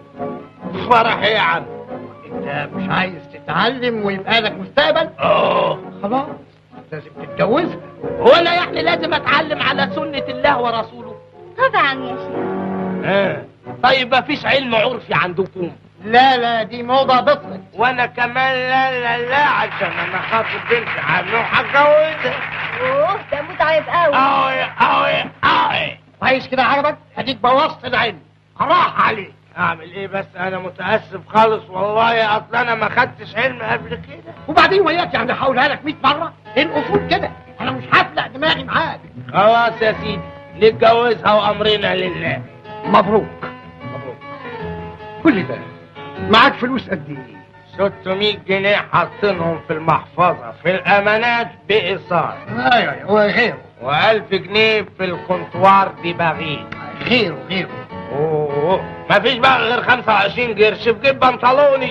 Speaker 3: فرح ايه يا عم
Speaker 6: انت مش عايز تتعلم ويبقى لك مستقبل
Speaker 3: اه
Speaker 6: خلاص لازم تتجوزها
Speaker 3: هو انا يعني لازم اتعلم على سنة الله ورسوله
Speaker 4: طبعا يا شيخ
Speaker 3: آه. طيب ما فيش علم عرفي عندكم
Speaker 6: لا لا دي موضة بطلت
Speaker 3: وانا كمان لا لا لا عشان انا خاطب بنت عمي وهتجوزها
Speaker 4: اوه ده متعب قوي
Speaker 3: اوي اوي اوي
Speaker 6: عايز كده عجبك اديك بوظت العلم راح عليك
Speaker 3: اعمل ايه بس انا متاسف خالص والله اصل انا ما خدتش علم قبل كده
Speaker 6: وبعدين وياك يعني هقولها لك 100 مرة الاصول كده انا مش هفلق دماغي معاك
Speaker 3: خلاص يا سيدي نتجوزها وامرنا لله
Speaker 6: مبروك مبروك كل ده معاك فلوس قد ايه
Speaker 3: 600 جنيه حاطينهم في المحفظة في الأمانات بإيصال
Speaker 6: ايوه ايوه وغيره
Speaker 3: و1000 جنيه في الكونتوار دي بغير
Speaker 6: غيره غيره
Speaker 3: أوه مفيش بقى غير 25 قرش في جيب بنطلوني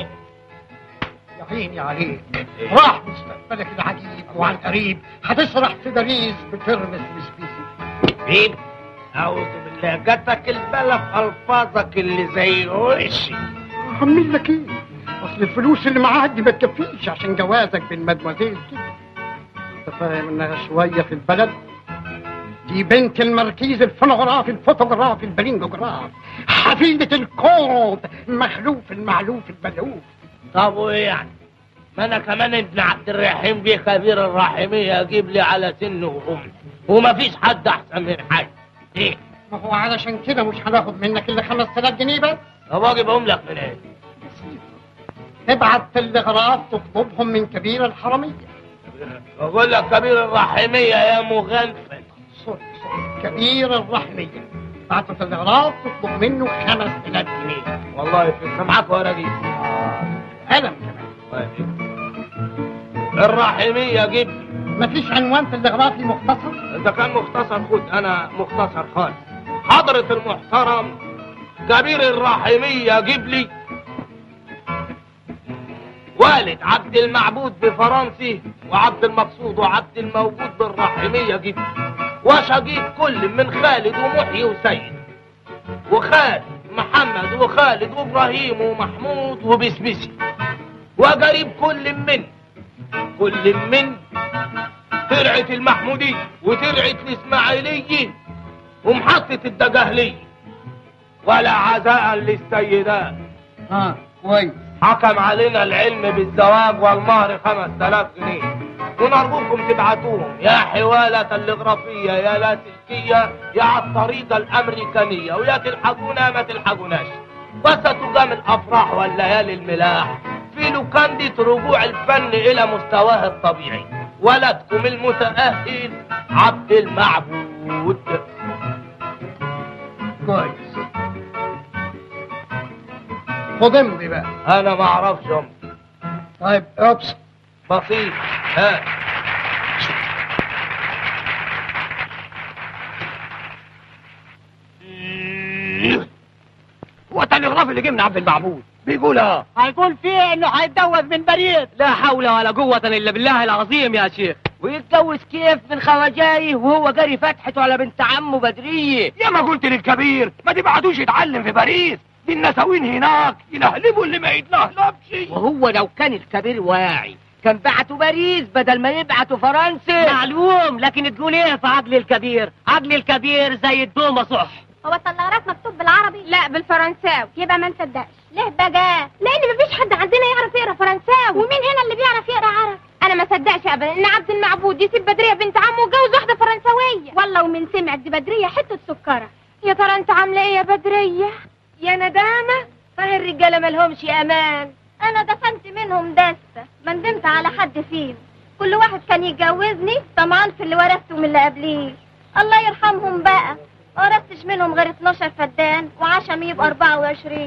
Speaker 6: يا عيني عليك راح مستقبلك العجيب وعن قريب هتسرح في باريس بترمس وسبيسي
Speaker 3: بيب أعوذ بالله جاتك البلا في ألفاظك اللي زي وشي
Speaker 6: هعمل لك ايه اصل الفلوس اللي معاك دي ما تكفيش عشان جوازك بين مدموزيل كده انت فاهم انها شويه في البلد دي بنت المركيز الفونوغرافي الفوتوغرافي البلينجوغراف حفيدة الكونت مخلوف المعلوف الملهوف
Speaker 3: طب وإيه يعني ما أنا كمان ابن عبد الرحيم بيه كبير الرحيمية أجيب لي على سن وأم ومفيش حد أحسن من حد إيه
Speaker 6: ما هو علشان كده مش هناخد منك الا 5000 جنيه بس
Speaker 3: طب أجيبهم لك منين
Speaker 6: تبعت تلغراف تطلبهم من كبير الحرمية
Speaker 3: بقول لك كبير الرحيمية يا مغنفل
Speaker 6: سوري سوري كبير الرحمية بعت تلغراف تطلب منه 5000 جنيه
Speaker 3: والله في سمعك ورقي
Speaker 6: قلم كمان
Speaker 3: الرحيمية جيب لي.
Speaker 6: مفيش عنوان تلغرافي مختصر
Speaker 3: إذا كان مختصر خد أنا مختصر خالص حضرة المحترم كبير الرحيمية جيب لي والد عبد المعبود بفرنسي وعبد المقصود وعبد الموجود بالرحيمية جيب لي وشقيق كل من خالد ومحيي وسيد وخالد محمد وخالد وابراهيم ومحمود وبسبسي وقريب كل من كل من ترعة المحمودية وترعة الإسماعيلية ومحطة الدجهلية ولا عزاء للسيدات
Speaker 6: اه كويس
Speaker 3: حكم علينا العلم بالزواج والمهر 5000 جنيه ونرجوكم تبعتوهم يا حوالة تلغرافية يا لاسلكية يا على الطريقة الأمريكانية ويا تلحقونا ما تلحقوناش بس تقام الأفراح والليالي الملاح في لوكاندة رجوع الفن إلى مستواه الطبيعي ولدكم المتأهل عبد المعبود
Speaker 6: كويس خد امضي بقى
Speaker 3: أنا ما أعرفش أمضي
Speaker 6: طيب ابسط
Speaker 3: بسيط ها
Speaker 2: هو التلغراف اللي جه من عبد المعبود بيقول اه
Speaker 6: هيقول فيه انه هيتجوز من بريد
Speaker 2: لا حول ولا قوة الا بالله العظيم يا شيخ ويتجوز كيف من خواجايه وهو جاري فتحته على بنت عمه بدرية يا ما قلت للكبير ما تبعتوش يتعلم في باريس دي النساوين هناك ينهلبوا اللي ما يتنهلبش
Speaker 8: وهو لو كان الكبير واعي كان بعته باريس بدل ما يبعته فرنسا
Speaker 2: معلوم لكن تقول ايه في عقل الكبير عقل الكبير زي الدومة صح
Speaker 4: هو التلغراف مكتوب بالعربي لا بالفرنساوي يبقى ما نصدقش ليه بقى لان مفيش حد عندنا يعرف يقرا فرنساوي ومين هنا اللي بيعرف يقرا عربي انا ما صدقش ابدا ان عبد المعبود يسيب بدريه بنت عمه ويتجوز واحده فرنسويه والله ومن سمعت دي بدريه حته سكره يا ترى انت عامله ايه يا بدريه يا ندامه فهي الرجاله مالهمش امان انا دفنت منهم دسته ما ندمت على حد فيهم كل واحد كان يتجوزني طمعان في اللي ورثته من اللي قبليه الله يرحمهم بقى ما ورثتش منهم غير 12 فدان وعشم يبقى 24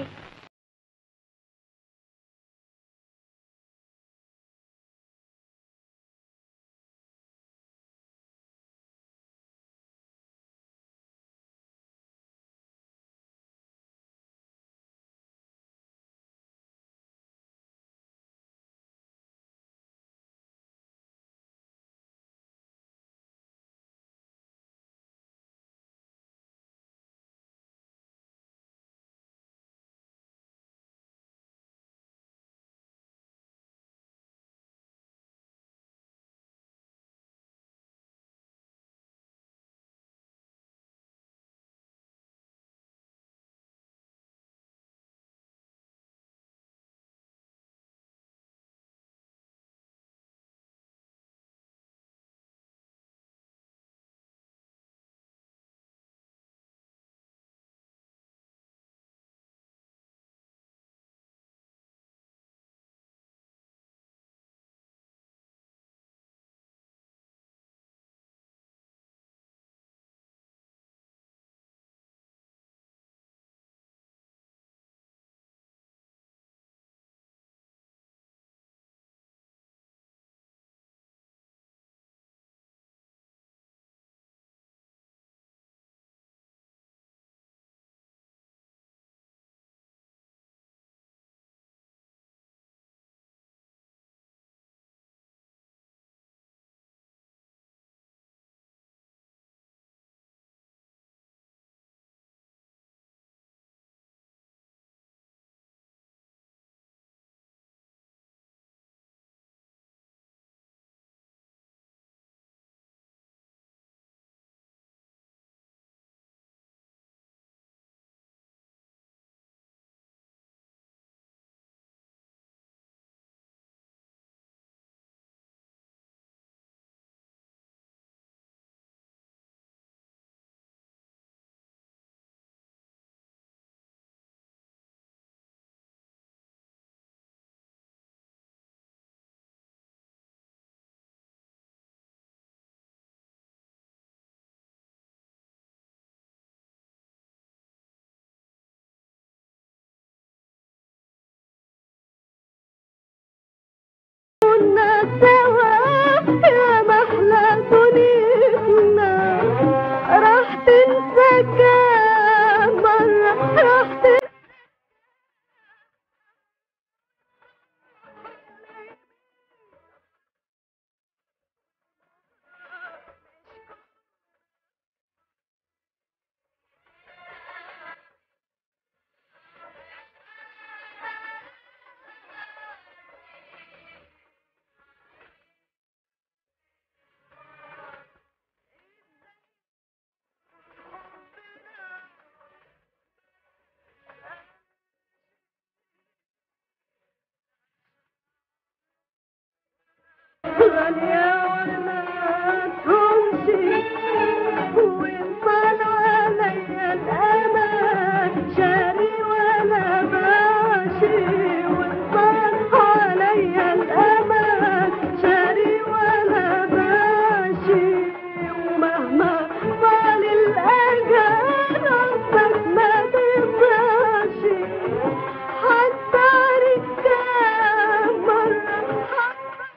Speaker 4: غالية وما تهمشي وانطال عليا الأمان شاري ولا ماشي وانطال عليا الأمان شاري ولا ماشي ومهما طال الأجل ربك ما ترضاشي حتى ركاب مرة حتى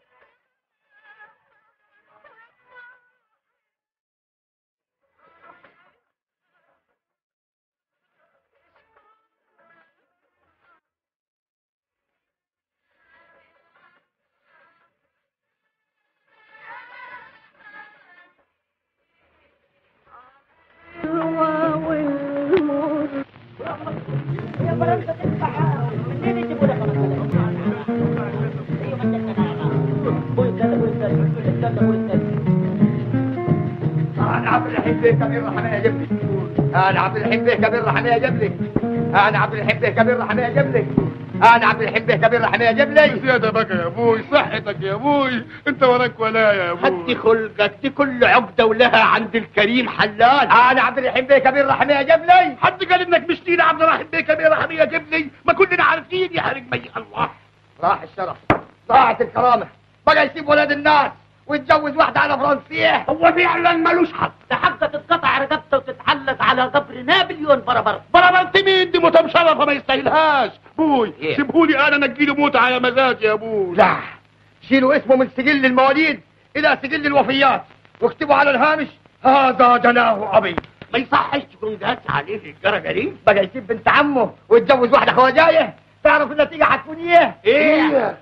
Speaker 4: والمر
Speaker 2: انا عبد الرحيم بيه كبير رحمه جبلي انا عبد الرحيم بيه كبير رحمه جبلي انا عبد الرحيم بيه كبير رحمه جبلي انا عبد الرحيم بيه كبير رحمه جبلي
Speaker 9: زيادة بقى يا ابوي صحتك يا ابوي انت وراك ولا يا ابوي
Speaker 3: هدي خلقك دي كل عقدة ولها عند الكريم حلال
Speaker 2: انا عبد الرحيم بيه كبير رحمه جبلي
Speaker 3: حد قال انك مش لينا عبد الرحيم بيه كبير رحمية جبلي ما كلنا عارفين يا حرج مي الله
Speaker 2: راح الشرف ضاعت الكرامه بقى يسيب ولاد الناس ويتجوز واحده على فرنسيه
Speaker 3: هو فعلا ملوش حق
Speaker 8: ده حقه تتقطع رقبته وتتعلق على قبر نابليون بربر
Speaker 3: بربرت مين دي موتة مشرفة ما يستاهلهاش
Speaker 9: ابوي
Speaker 3: إيه؟
Speaker 9: سيبهولي انا نجيله موت على مزاجي يا ابوي
Speaker 2: لا شيلوا اسمه من سجل المواليد الى سجل الوفيات واكتبوا على الهامش هذا جناه ابي
Speaker 3: ما يصحش تكون جات عليه الدرجة دي
Speaker 2: بقى يسيب بنت عمه ويتجوز واحده خواجايه تعرف النتيجه هتكون ايه؟
Speaker 3: ايه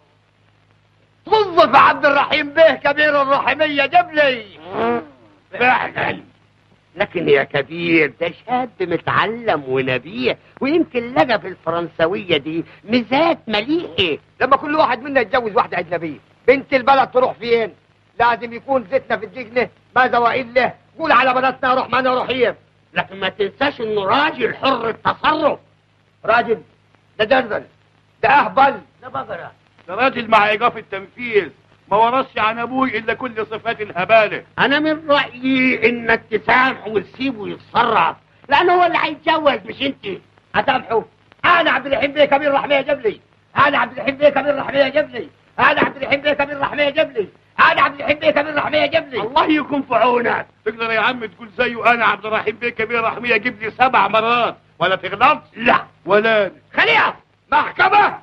Speaker 2: توظف عبد الرحيم بيه كبير الرحميه جبلي
Speaker 3: فعلا لكن يا كبير ده شاب متعلم ونبيه ويمكن لقى في الفرنسوية دي ميزات مليئة
Speaker 2: لما كل واحد منا يتجوز واحده اجنبيه بنت البلد تروح فين؟ لازم يكون زيتنا في الدجنه ماذا والا قول على بناتنا روح معنا روحيه
Speaker 3: لكن ما تنساش انه راجل حر التصرف
Speaker 2: راجل ده دردل ده اهبل
Speaker 8: ده بقرة
Speaker 9: ده راجل مع ايقاف التنفيذ ما ورثش عن ابوي الا كل صفات الهباله
Speaker 3: انا من رأيي انك تسامحه وتسيبه يتصرف لانه هو اللي هيتجوز مش انت
Speaker 2: هتسامحوا انا عبد الرحيم بيه كبير رحميه جبلي انا عبد الرحيم بيه كبير رحميه جبلي انا عبد الرحيم بيه كبير رحميه جبلي انا عبد الرحيم بيه كبير رحميه جبلي
Speaker 3: الله يكون في عونك
Speaker 9: تقدر يا عم تقول زيه انا عبد الرحيم بيه كبير رحميه جيب لي سبع مرات ولا تغلط
Speaker 3: لا
Speaker 9: ولا أنا.
Speaker 2: خليها محكمه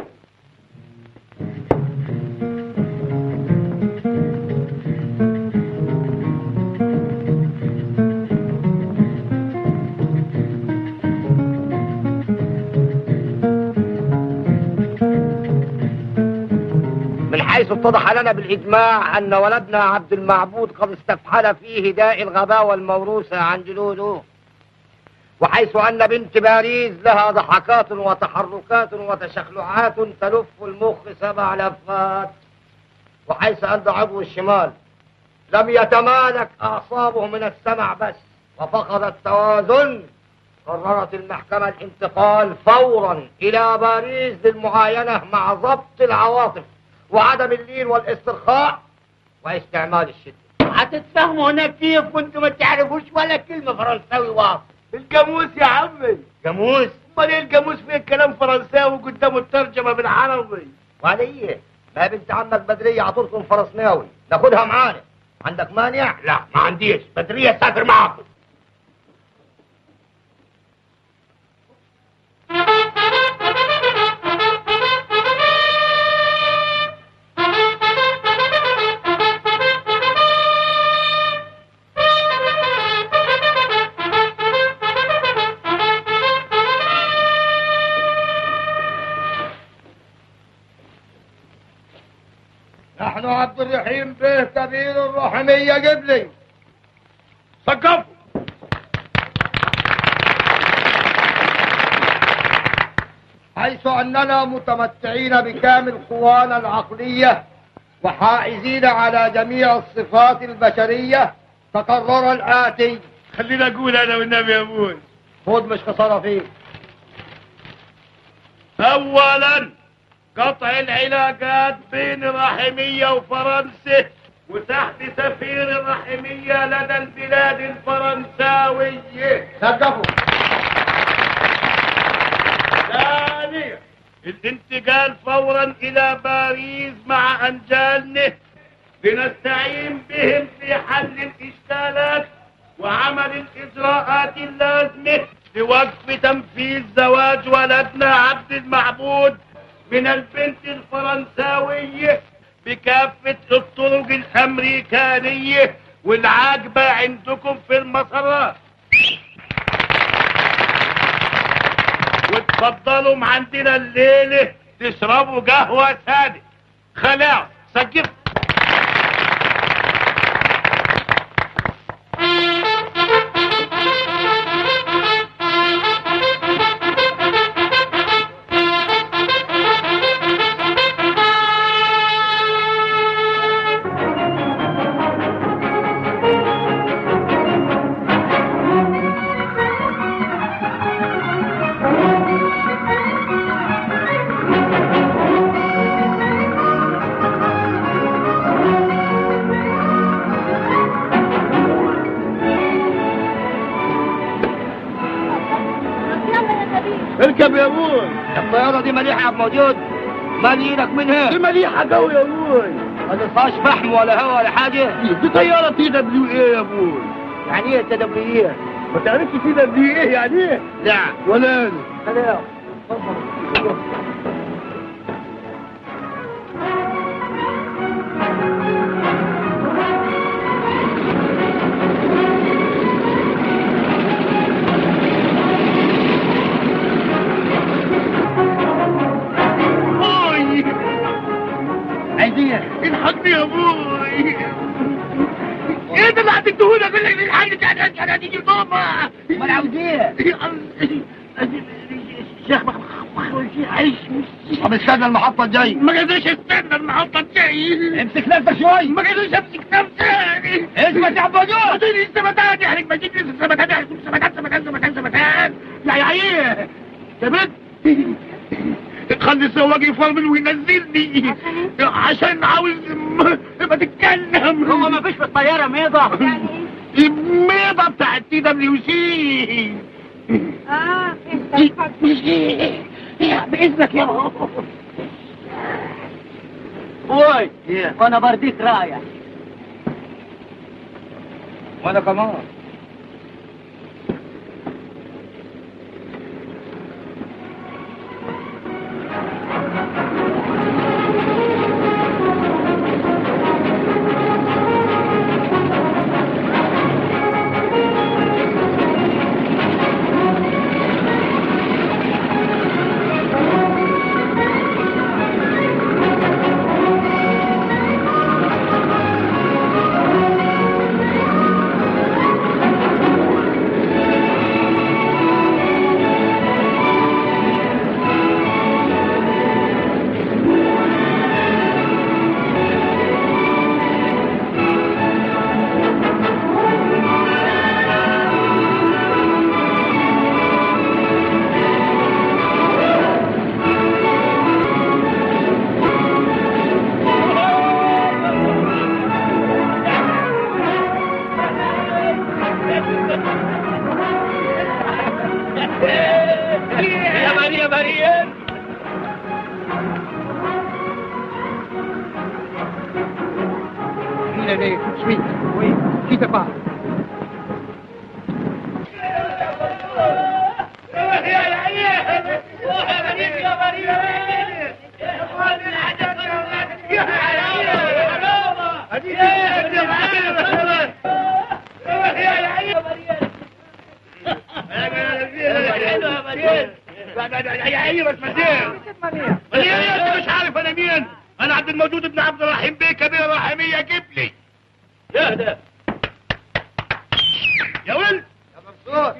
Speaker 2: من حيث اتضح لنا بالإجماع أن ولدنا عبد المعبود قد استفحل فيه داء الغباوة الموروثة عن جدوده وحيث أن بنت باريس لها ضحكات وتحركات وتشخلعات تلف المخ سبع لفات وحيث أن عضو الشمال لم يتمالك أعصابه من السمع بس وفقد التوازن قررت المحكمة الانتقال فورا إلى باريس للمعاينة مع ضبط العواطف وعدم اللين والاسترخاء واستعمال الشدة
Speaker 3: هتتفهموا هناك كيف وانتوا ما تعرفوش ولا كلمة فرنساوي واضح
Speaker 1: الجاموس يا عمي
Speaker 2: جاموس
Speaker 1: امال ايه الجاموس فيه كلام فرنساوي قدامه الترجمه بالعربي
Speaker 2: وعليه ما بنت عمك بدرية عطولكم فرسناوي ناخدها معانا عندك مانع؟
Speaker 3: لا ما عنديش بدرية تسافر معاكم
Speaker 2: نحن عبد الرحيم بيه كبير الرحمية قبلي
Speaker 9: سقف
Speaker 2: حيث أننا متمتعين بكامل قوانا العقلية وحائزين على جميع الصفات البشرية تقرر الآتي
Speaker 9: خلينا اقول انا والنبي يا ابوي
Speaker 2: خد مش خسارة فيه
Speaker 9: اولا قطع العلاقات بين الرحمية وفرنسا وتحت سفير الرحمية لدى البلاد الفرنساوية
Speaker 2: سقفوا
Speaker 9: ثانيا الانتقال فورا الى باريس مع انجالنا لنستعين بهم في حل الاشكالات وعمل الاجراءات اللازمه لوقف تنفيذ زواج ولدنا عبد المعبود من البنت الفرنساويه بكافه الطرق الامريكانيه والعاجبه عندكم في المسارات وتفضلوا من عندنا الليلة تشربوا قهوة سادة خلاص سجل
Speaker 3: اركب يا ابوي
Speaker 2: الطيارة دي مليحة يا عبد موجود مال ايدك منها
Speaker 3: دي مليحة قوي يا ابوي
Speaker 2: ما تطفاش فحم ولا هوا ولا حاجة
Speaker 3: دي طيارة تي دبليو ايه يا ابوي
Speaker 2: يعني ايه تدبرية
Speaker 3: ما تعرفش تي دبليو ايه يعني ايه
Speaker 2: لا
Speaker 3: ولا انا
Speaker 2: خلاص
Speaker 3: اوي
Speaker 2: عايزين
Speaker 3: الحقني يا ابوي ايه ده اللي هتديهولي اقول لك الحاج كانت كانت تيجي ماما
Speaker 2: امال عاوزين
Speaker 3: الشيخ عايش
Speaker 2: طب استنى المحطة الجاية
Speaker 3: ما قدرش استنى المحطة الجاية
Speaker 2: امسك نفسك شوي
Speaker 3: ما قدرش امسك نفسي
Speaker 2: اثبت يا عبد موجود
Speaker 3: اديني الثباتات يعني ما تجيب لي الثباتات يعني ثباتات ثباتات ثباتات ثباتات يا يا ايه ثبت خلي السواق يفرمل وينزلني عشان عاوز م- ما تتكلم
Speaker 8: هو ما فيش في الطيارة ميضة
Speaker 3: الميضة بتاعت تي دبليو سي
Speaker 4: اه اتفضل
Speaker 3: بإذنك يا بابا
Speaker 8: وي وانا برديك رايح
Speaker 2: وانا كمان
Speaker 3: يا ماريا ماريا
Speaker 6: Il est né tout de suite. Oui, quitte pas.
Speaker 9: مش عارف انا مين انا عبد الموجود ابن عبد الرحيم بيه كبير الرحمية جيب لي يا ده يا ولد
Speaker 2: يا منصور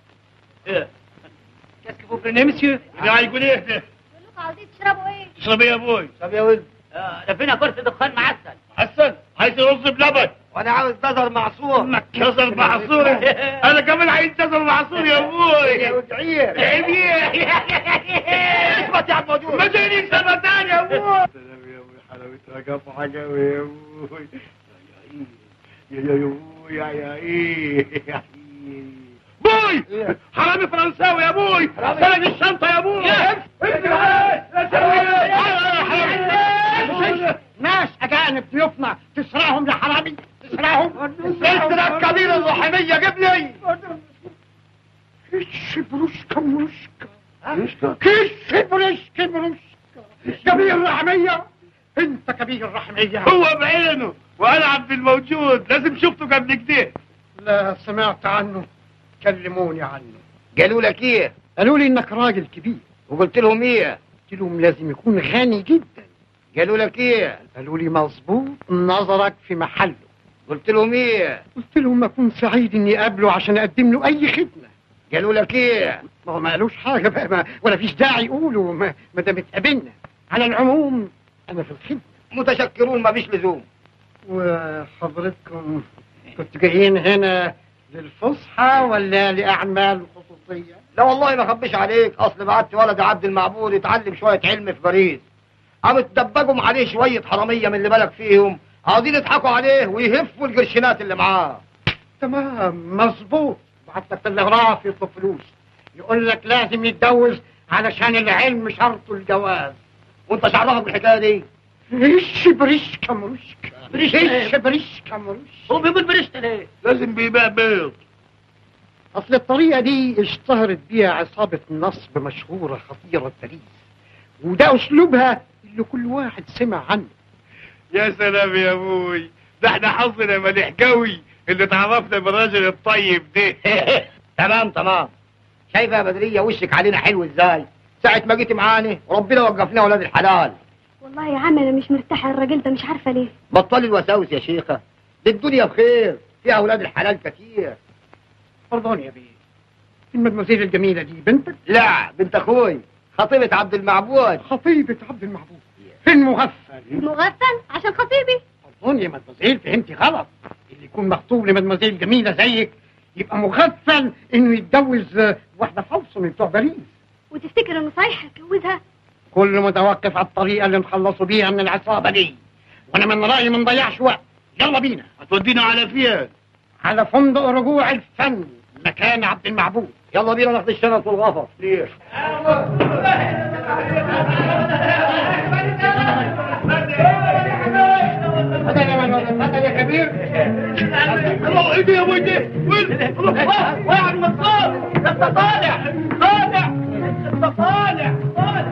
Speaker 8: كاسك فو بريني مسيو
Speaker 9: يا يقول ايه ده
Speaker 4: كلكم عاوزين تشربوا ايه
Speaker 9: اشرب ايه يا ابوي
Speaker 2: طب يا ولد
Speaker 8: ده فينا كرسي دخان معسل
Speaker 9: حسن عايز رز بلبن
Speaker 2: وانا عاوز نظر معصور
Speaker 9: كسر معصور انا كمان عايز كسر معصور يا ابوي
Speaker 2: وتعير
Speaker 9: عيب
Speaker 2: اثبت يا عبد موجود
Speaker 9: ما تاني سنة تانية حاجة في حاجة يا ابوي يا يا يا ابوي يا يا ايه يا بوي حرامي فرنساوي يا ابوي سرق الشنطة يا ابوي
Speaker 6: ناس اجانب ضيوفنا تسرقهم يا حرامي تسرقهم
Speaker 2: اسرق كبير الرحمية جيب لي
Speaker 6: كش بروشكا مروشكا كش بروشكا مروشكا كبير رحمية انت كبير رحمية
Speaker 9: هو بعينه وانا عبد الموجود لازم شفته قبل كده
Speaker 6: لا سمعت عنه كلموني عنه
Speaker 2: قالوا لك ايه
Speaker 6: قالوا لي انك راجل كبير
Speaker 2: وقلت لهم ايه
Speaker 6: قلت لهم لازم يكون غني جدا
Speaker 2: قالوا لك ايه
Speaker 6: قالوا لي مظبوط نظرك في محله
Speaker 2: قلت لهم ايه
Speaker 6: قلت لهم اكون سعيد اني اقابله عشان اقدم له اي خدمه
Speaker 2: قالوا لك ايه
Speaker 6: ما هو ما قالوش حاجه بقى ما ولا فيش داعي يقولوا ما ما دام اتقابلنا على العموم انا في الخدمه
Speaker 2: متشكرون ما فيش لزوم
Speaker 6: وحضرتكم كنتوا جايين هنا للفسحه ولا لاعمال خصوصيه
Speaker 2: لا والله ما اخبيش عليك اصل بعت ولد عبد المعبود يتعلم شويه علم في باريس قاموا تدبجوا عليه شويه حراميه من اللي بالك فيهم عاوزين يضحكوا عليه ويهفوا القرشينات اللي معاه
Speaker 6: تمام مظبوط بعت لك تلغراف يطلب فلوس يقول لك لازم يتجوز علشان العلم شرطه الجواز
Speaker 2: وانت شعرها بالحكايه دي
Speaker 6: ايش بريشكا مروشكا ايش بريشكا مروشكا
Speaker 3: هو بيقول برشت ليه
Speaker 9: لازم بيبيع بيض
Speaker 6: اصل الطريقه دي اشتهرت بيها عصابه نصب مشهوره خطيره باريس وده اسلوبها اللي كل واحد سمع عنه
Speaker 9: يا سلام يا ابوي ده احنا حظنا مليح قوي اللي تعرفنا بالراجل الطيب ده
Speaker 2: تمام تمام شايفه يا بدريه وشك علينا حلو ازاي ساعه ما جيتي معاني وربنا وقفنا ولاد الحلال
Speaker 4: والله يا عم انا مش مرتاحه الراجل ده مش عارفه ليه
Speaker 2: بطلي الوساوس يا شيخه دي الدنيا بخير فيها اولاد الحلال كتير
Speaker 6: pardon يا بيه المدمزيل الجميله دي بنتك
Speaker 2: لا بنت اخوي خطيبه عبد المعبود
Speaker 6: خطيبه عبد المعبود في المغفل
Speaker 4: مغفل عشان خطيبي
Speaker 6: pardon يا مدمزيل فهمتي غلط اللي يكون مخطوب لمدمزيل جميله زيك يبقى مغفل انه يتجوز آه، واحده فوصل من بتوع باريس
Speaker 4: وتفتكر انه صحيح هتجوزها
Speaker 6: كله متوقف على الطريقه اللي نخلصوا بيها من العصابه دي وانا من رايي ما نضيعش وقت يلا بينا
Speaker 9: هتودينا على فين
Speaker 6: على فندق رجوع الفن مكان عبد المعبود
Speaker 2: يلا بينا ناخد الشنط والغفر
Speaker 9: ليش
Speaker 6: اتفضل يا كبير
Speaker 9: الله ايه ده يا ابوي ده وين
Speaker 3: واحد مصاب ده انت طالع طالع انت طالع طالع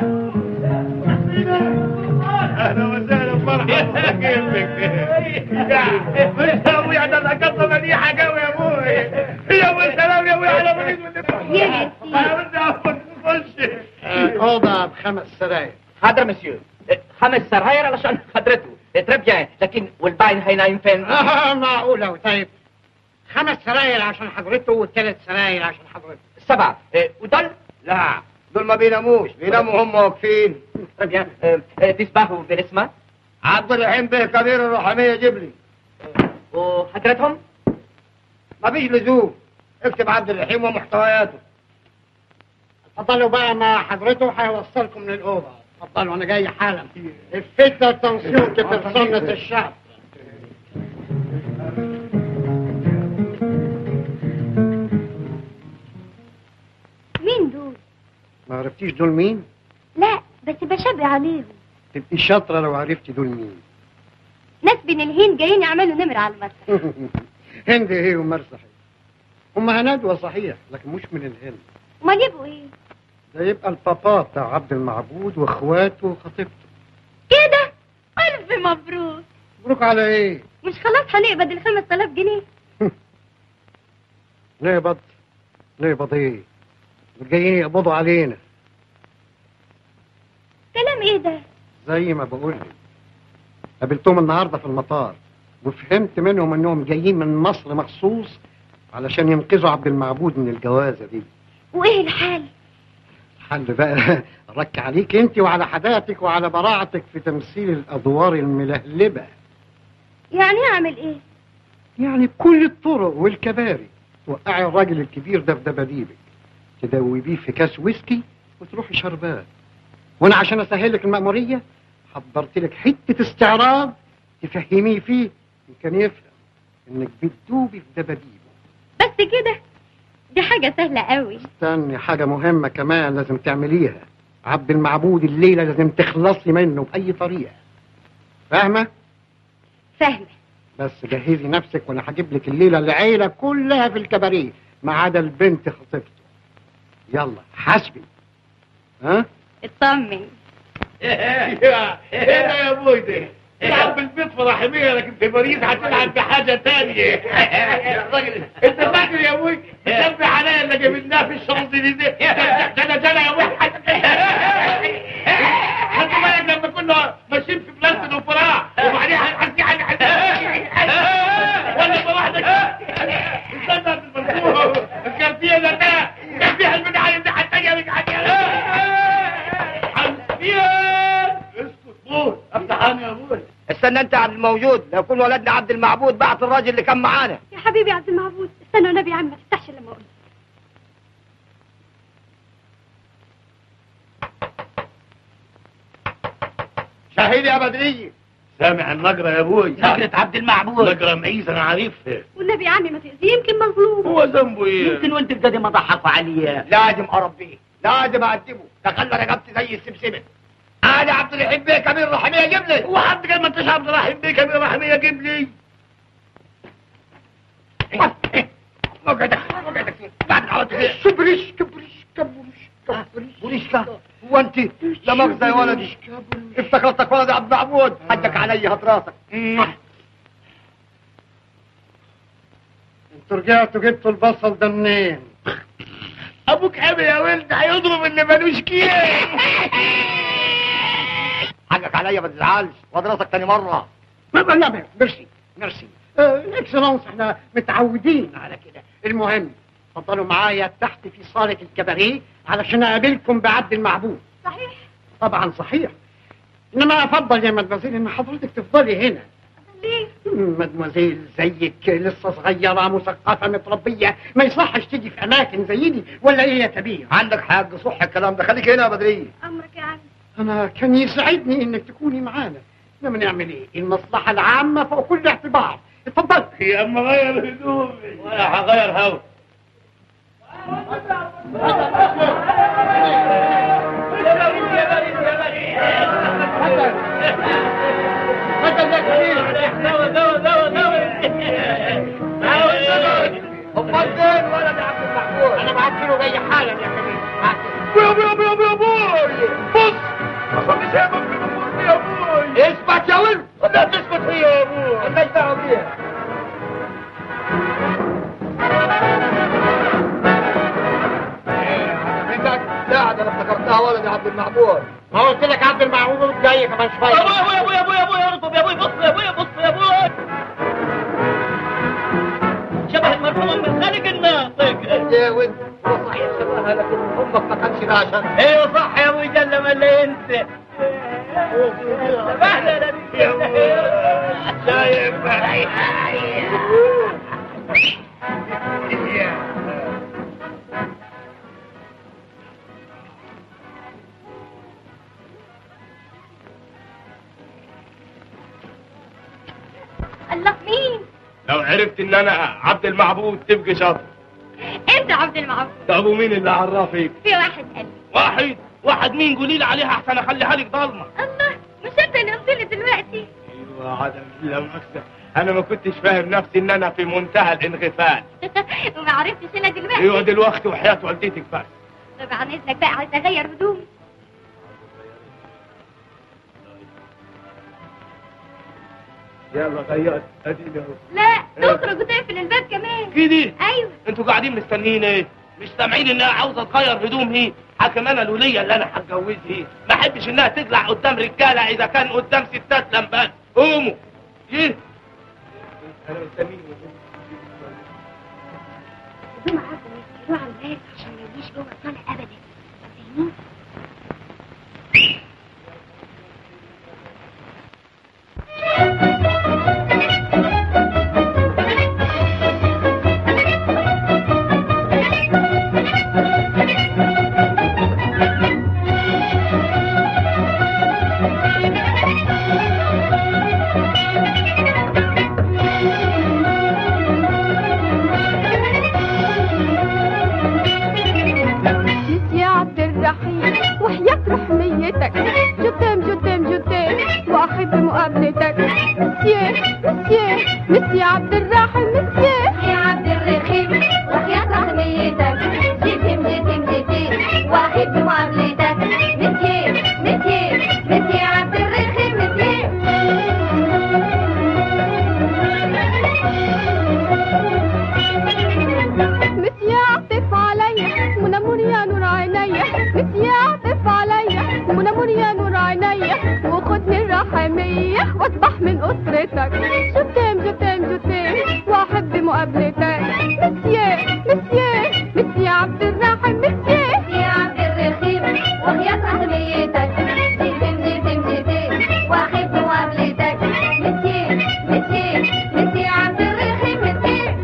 Speaker 9: اهلا وسهلا مرحبا كيفك يا مش ابوي ده انا قصه مليحه قوي يا ابوي يا ابوي سلام يا ابوي على مريض
Speaker 4: يا
Speaker 9: انا بدي اخش
Speaker 6: الأوضة بخمس سراير
Speaker 7: حاضر مسيو خمس سراير علشان خدرته ترى بيان لكن والباين هينايم فين
Speaker 6: آه معقولة طيب خمس سراير عشان حضرته وثلاث سراير عشان حضرته
Speaker 7: سبعة إيه، ودول
Speaker 2: لا دول ما بيناموش بيناموا هم واقفين
Speaker 7: ترى بيان إيه، إيه، تسبحوا بالاسماء
Speaker 2: عبد الرحيم به كبير الرحمية جيب لي
Speaker 7: وحضرتهم
Speaker 2: ما فيش لزوم اكتب عبد الرحيم ومحتوياته
Speaker 6: اتفضلوا بقى مع حضرته هيوصلكم من الأوضة اتفضلوا أنا جاي حالا الفتة تنسيون كبرسونة الشعب
Speaker 4: مين دول
Speaker 6: ما عرفتيش دول مين؟
Speaker 4: لا بس بشبه عليهم
Speaker 6: تبقي شاطرة لو عرفتي دول مين
Speaker 4: ناس بين الهين جايين يعملوا نمر على المسرح
Speaker 6: هند ايه ومرسح ايه هم هندوة صحيح لكن مش من الهند
Speaker 4: امال يبقوا ايه
Speaker 6: ده يبقى البابا بتاع عبد المعبود واخواته وخطيبته
Speaker 4: كده الف مبروك
Speaker 6: مبروك على ايه؟
Speaker 4: مش خلاص هنقبض ال 5000 جنيه
Speaker 6: نقبض نقبض ايه؟ دول جايين يقبضوا علينا
Speaker 4: كلام ايه ده
Speaker 6: زي ما بقول لك قابلتهم النهارده في المطار وفهمت منهم انهم جايين من مصر مخصوص علشان ينقذوا عبد المعبود من الجوازه دي
Speaker 4: وايه الحال
Speaker 6: حل بقى رك عليك انت وعلى حداتك وعلى براعتك في تمثيل الادوار الملهلبه
Speaker 4: يعني اعمل ايه
Speaker 6: يعني بكل الطرق والكباري توقعي الراجل الكبير ده في دباديبك تدوبيه في كاس ويسكي وتروحي شربات وانا عشان اسهل لك المأمورية حضرت لك حته استعراض تفهميه فيه يمكن يفهم انك بتدوبي في دباديبه
Speaker 10: بس كده دي حاجة سهلة قوي
Speaker 6: استني حاجه مهمه كمان لازم تعمليها عبد المعبود الليله لازم تخلصي منه باي طريقه فاهمه
Speaker 10: فاهمة
Speaker 6: بس جهزي نفسك وانا هجيب لك الليله العيله كلها في الكباريه ما عدا البنت خطيبته يلا حاسبي ها
Speaker 10: اطمن
Speaker 9: ايه ده يا ابوي ده تلعب بالبيت في رحمية لكن في باريس هتلعب بحاجة تانية يا راجل انت فاكر يا ابوي الدم حنان اللي جبناه في الشانزليزيه جنى جنى يا ابوي خد بالك لما كنا ماشيين في بلاد الاوبرا وبعدين هنحكي حاجة ولا لوحدك استنى بالمرفوع الكارتيه ده كان فيها البدعة اللي حتى جابك اسكت قول افتحاني يا ابوي
Speaker 2: استنى انت يا عبد الموجود لو يكون ولدنا عبد المعبود بعت الراجل اللي كان معانا
Speaker 10: يا حبيبي يا عبد المعبود استنى النبي يا عم ما تفتحش لما اقول
Speaker 2: شاهدي يا بدرية
Speaker 9: سامع النجرة يا ابوي
Speaker 7: نجرة عبد المعبود
Speaker 9: نجرة معيز انا عارفها
Speaker 10: والنبي يا عمي ما تأذيه يمكن مظلوم
Speaker 9: هو ذنبه ايه
Speaker 7: يمكن وانت في قدم ضحكوا عليه
Speaker 2: لازم اربيه لازم اقدمه دخل رقبتي زي السمسمة انا عبد الرحيم بيه كبير رحمية جيب لي
Speaker 9: هو حد قال ما انتش عبد الرحيم بيه كبير رحمية جيب لي
Speaker 2: اقعدك اقعدك بعد عملت ايه
Speaker 6: كبرش كبرش كبرش كبرش
Speaker 2: بوليسكا هو انت لا مؤاخذة يا ولدي افتكرتك ولد عبد المعبود حدك علي هات راسك
Speaker 6: انتوا رجعتوا جبتوا البصل ده منين؟
Speaker 9: ابوك حبي يا ولد هيضرب اللي ملوش كيس
Speaker 2: حقك عليا ما تزعلش واد راسك تاني مرة
Speaker 6: ما ما لا ميرسي ميرسي آه، اكسلانس احنا متعودين على كده المهم اتفضلوا معايا تحت في صالة الكباريه علشان اقابلكم بعبد المعبود
Speaker 10: صحيح
Speaker 6: طبعا صحيح انما افضل يا مدمزيل ان حضرتك تفضلي هنا
Speaker 10: ليه
Speaker 6: مدمزيل زيك لسه صغيرة مثقفة متربية ما يصحش تيجي في أماكن زي دي ولا إيه يا كبير؟
Speaker 2: عندك حق صح الكلام ده خليك هنا يا بدرية
Speaker 10: امرك يا عم
Speaker 6: أنا كان يسعدني إنك تكوني معانا إنما نعمل إيه؟ المصلحة العامة فوق كل اعتبار اتفضل
Speaker 9: يا اما غير هدومي ولا هغير هوا
Speaker 6: اتفضل يا كبير
Speaker 2: امال فين ولد عبد المعبود
Speaker 6: أنا بعت له جاي حالا يا كبير بعت له.
Speaker 9: يا ابوي يا ابوي يا ابوي يا ابوي بص حصل لي شيء من يا ابوي
Speaker 2: اثبت يا ولد
Speaker 9: خليها تثبت هي يا ابوي
Speaker 2: مالناش دعوه بيها عجبتك؟ لا ده انا افتكرتها ولد يا عبد المعبود
Speaker 6: ما قلت لك عبد المعبود جاي كمان
Speaker 7: يا
Speaker 6: شوية
Speaker 7: ابوي يا ابوي يا ابوي يا ابوي يا ابوي يا ابوي بص يا ابوي بص يا ابوي شبه المرحوم من خالق الناطق
Speaker 2: يا ولد هو صحيح شبهها لكن امك ما كانش لها عشان
Speaker 7: ايوه صح يا ابوي جل ما اللي انت شبهنا انا
Speaker 9: يا ابوي لا ينفع
Speaker 10: الله مين
Speaker 3: لو عرفت ان انا عبد المعبود تبقى شاطر
Speaker 10: انت عبد المعبود
Speaker 3: ده ابو مين اللي عرفك
Speaker 10: في واحد قال لي
Speaker 3: واحد واحد مين قولي لي عليها احسن اخليها لك ضلمه
Speaker 10: الله مش انت اللي قلت لي دلوقتي
Speaker 3: ايوه عدم لا مؤاخذه انا ما كنتش فاهم نفسي ان انا في منتهى الانغفال
Speaker 10: وما عرفتش انا دلوقتي
Speaker 3: ايوه دلوقتي وحياه والدتك بس
Speaker 10: طب عن اذنك بقى عايز اغير هدومي
Speaker 3: يلا غيرت اديني اهو
Speaker 10: لا تخرج وتقفل الباب كمان
Speaker 3: كده
Speaker 10: ايوه
Speaker 3: انتوا قاعدين مستنيين ايه مش سامعين انها عاوزه تغير هدومها حكم انا الوليه اللي انا هتجوزها ما احبش انها تطلع قدام رجاله اذا كان قدام ستات لمبات قوموا ايه انا مستنيين
Speaker 10: هدوم عارفه يروح على الباب عشان ما يجيش جوه الصاله ابدا فاهمين
Speaker 4: وحياة رحميتك جتام جتام جتام واحب مقابلتك مسيا مسيا مسيا عبد الرحيم مسيا
Speaker 10: يا عبد الرحيم وحياة رحميتك جيتم جيتم جيتم واحد بمعاملتك مسير مسير مسير عبد الرحيم مسير
Speaker 4: مسيا عطف عليا منمر يا نور عينيا مسيا عطف عليا منمر يا نور عينيا وخدني الرحمية واصبح من أسرتك جتام جتام جتام واحب مقابلتك مسيا مسيا مسيا عبد الرحيم مسيا
Speaker 10: يا عبد الرحيم وحياة رحميتك جيتم جيتم جيتم واحد بمعاملتك مسير مسير مسير عبد الرحيم مسير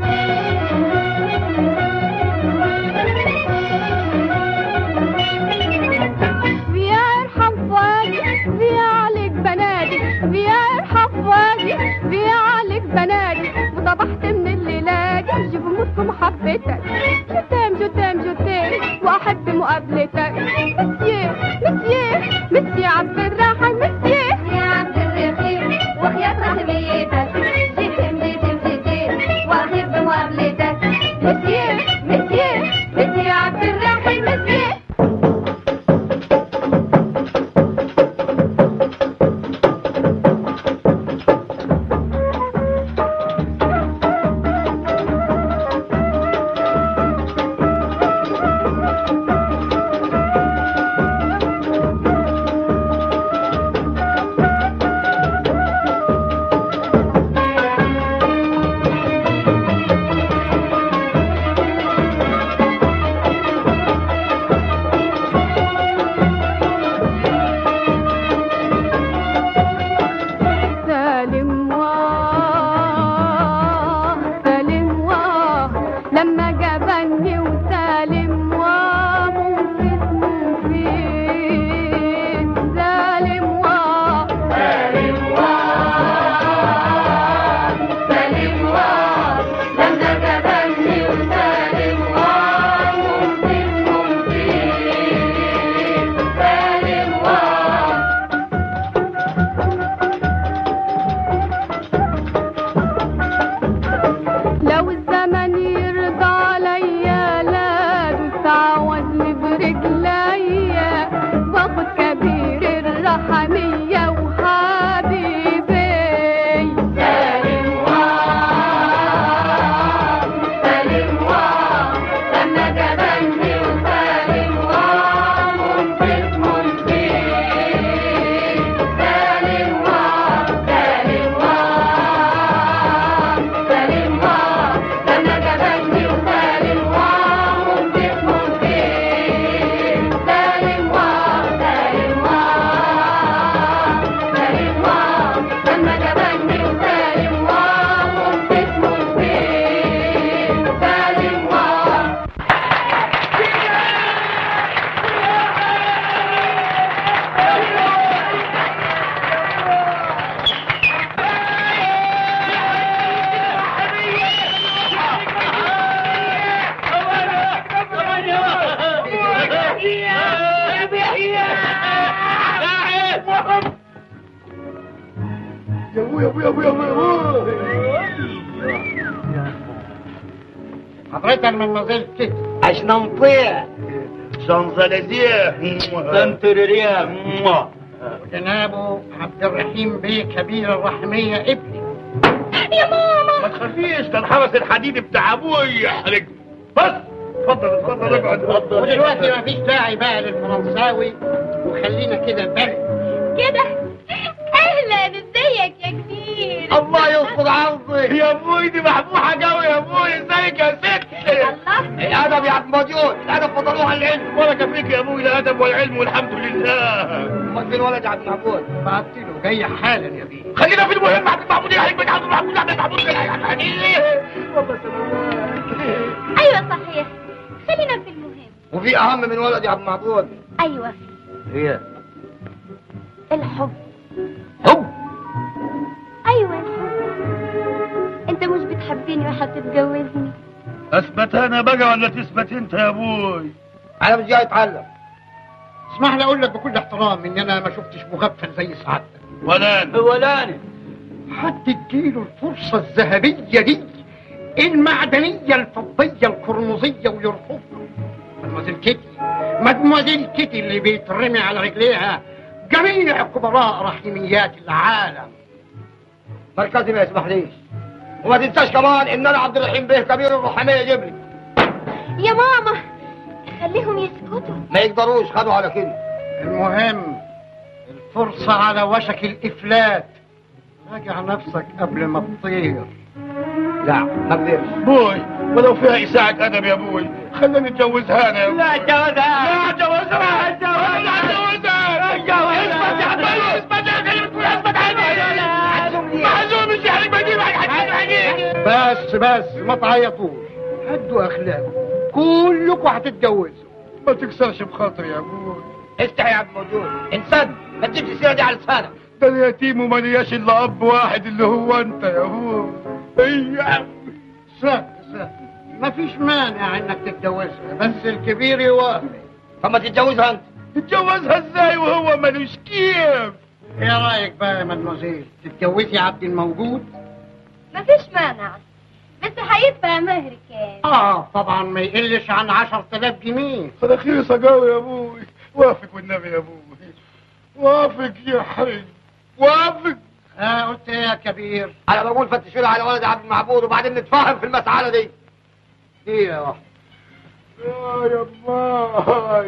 Speaker 4: فيا ارحم فؤادي فيا عليك بنادي فيا ارحم فؤادي فيا عليك بنادي وطبحت من الليلة دي جيب موت في محبتك جتام جتام جتام واحب مقابلتك مسيا مسيا مسيا عبد الرحيم مسيا
Speaker 10: يا عبد الرحيم وحياة رحميتك جيتم جيتم جيتم واحد بمقابلتك
Speaker 4: مسيا مسيا مسيا عبد الرحيم مسيا سالم واه سالم واه لما جابني وسالم واه مفيد مفيد سالم واه سالم واه سالم واه لما جابني وسالم واه مفيد مفيد سالم واه لو الزمن يرضى عليا لا دوس عوض برجليا واخد كبير الرحمية وحبيبي سالم واه سالم واه لما جبني وسالم واه ممكن ممكن سالم واه سالم واه سالم واه لما جبني وسالم واه ممكن ممكن سالم واه سالم واه سالم واه لما جبني وسالم واه ممكن ممكن سالم واه
Speaker 1: يا ابويا ابويا ابويا ابويا
Speaker 6: حضرتك من نظير كده
Speaker 3: اشنطية
Speaker 1: شانزليزيه
Speaker 3: سنتريريا
Speaker 6: جنابه عبد الرحيم بيه كبير الرحمية ابني
Speaker 1: ما تخافيش ده الحرس الحديدي بتاع ابوي يحرق بس اتفضل اتفضل اقعد اتفضل
Speaker 6: ودلوقتي مفيش داعي بقى للفرنساوي وخلينا كده برد
Speaker 10: كده اهلا ازيك يا كبير
Speaker 2: الله يستر عرضي
Speaker 1: يا ابوي دي محبوحه قوي يا ابوي ازيك يا ست
Speaker 10: الله
Speaker 2: الادب يا عبد المديون الادب فضلوها العلم
Speaker 1: ولا كفيك يا ابوي لا ادب ولا علم والحمد لله
Speaker 2: امال فين ولد يا عبد المعبود
Speaker 6: بعت له جاي حالا يا بيه
Speaker 1: خلينا في المهم عبد المعبود يحرق بيت عبد المعبود عبد المعبود والله
Speaker 10: ايوه صحيح خلينا في المهم
Speaker 2: وفي اهم من ولد يا عبد المعبود
Speaker 10: ايوه
Speaker 2: هي
Speaker 10: الحب
Speaker 2: حب
Speaker 10: ايوه الحب انت مش بتحبني وهتتجوزني
Speaker 1: اثبت انا بقى ولا تثبت انت يا ابوي
Speaker 2: انا مش جاي اتعلم
Speaker 6: اسمح لي اقول لك بكل احترام ان انا ما شفتش مغفل زي سعادتك
Speaker 9: ولا أنا
Speaker 7: ولا انا
Speaker 6: حد تديله الفرصة الذهبية دي المعدنية الفضية القرمزية ويرفضها مدموزيل كيتي مدموزيل كيتي اللي بيترمي على رجليها جميع كبراء رحيميات العالم
Speaker 2: مركزي ما يسمحليش وما تنساش كمان ان انا عبد الرحيم بيه كبير الرحمية يجيب لي
Speaker 4: يا ماما خليهم يسكتوا
Speaker 2: ما يقدروش خدوا على كده
Speaker 6: المهم الفرصة على وشك الإفلات راجع نفسك قبل ما تطير
Speaker 2: لا ما اقدرش
Speaker 9: بوي ولو فيها إساعة أدب يا بوي خليني اتجوزها أنا يا بوي.
Speaker 7: لا جوزها
Speaker 9: لا اتجوزها اتجوزها اتجوزها اثبت يا حبيبي اثبت يا اخي بتقول اثبت عندي معزوم مش يعني بجيب حاجة
Speaker 6: بس بس ما تعيطوش هدوا أخلاقكم كلكم هتتجوزوا
Speaker 9: ما تكسرش بخاطري يا بوي
Speaker 2: استحي يا عبد الموجود انسان ما تجيبش السيرة دي على لسانك
Speaker 9: ده اليتيم وما لياش الا اب واحد اللي هو انت يا بوي ايوه
Speaker 6: سهل سهل ما فيش مانع انك تتجوزها بس الكبير يوافق
Speaker 2: طب ما تتجوزها انت
Speaker 9: تتجوزها ازاي وهو ملوش كيف
Speaker 6: ايه رايك بقى يا مدموزيل تتجوزي عبد الموجود
Speaker 4: مفيش مانع بس هيدفع مهر كام
Speaker 6: اه طبعا ما يقلش عن عشر تلاف جنيه
Speaker 9: رخيصة قوي يا ابوي وافق والنبي يا ابوي وافق يا حي وافق
Speaker 6: ها قلت ايه يا كبير
Speaker 2: انا بقول فتشوا لي على ولد عبد المعبود وبعدين نتفاهم في المسألة دي
Speaker 6: ايه يا واحد
Speaker 9: يا يما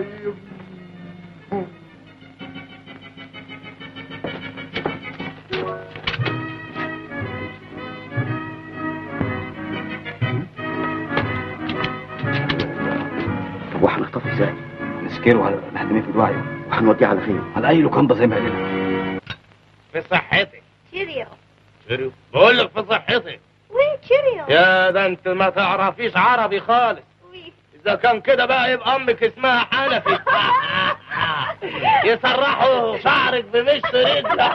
Speaker 11: وهنخطفه ازاي؟ نسكره على لحد ما يفقد وعيه وهنوديه على فين؟ على اي لوكاندا زي ما قال
Speaker 3: في صحتك
Speaker 4: تشيريو
Speaker 3: شريو بقول لك في صحتك
Speaker 4: وي تشيريو
Speaker 3: يا ده انت ما تعرفيش عربي خالص
Speaker 4: وي
Speaker 3: اذا كان كده بقى يبقى امك اسمها حنفي يسرحوا شعرك بمشط رجلك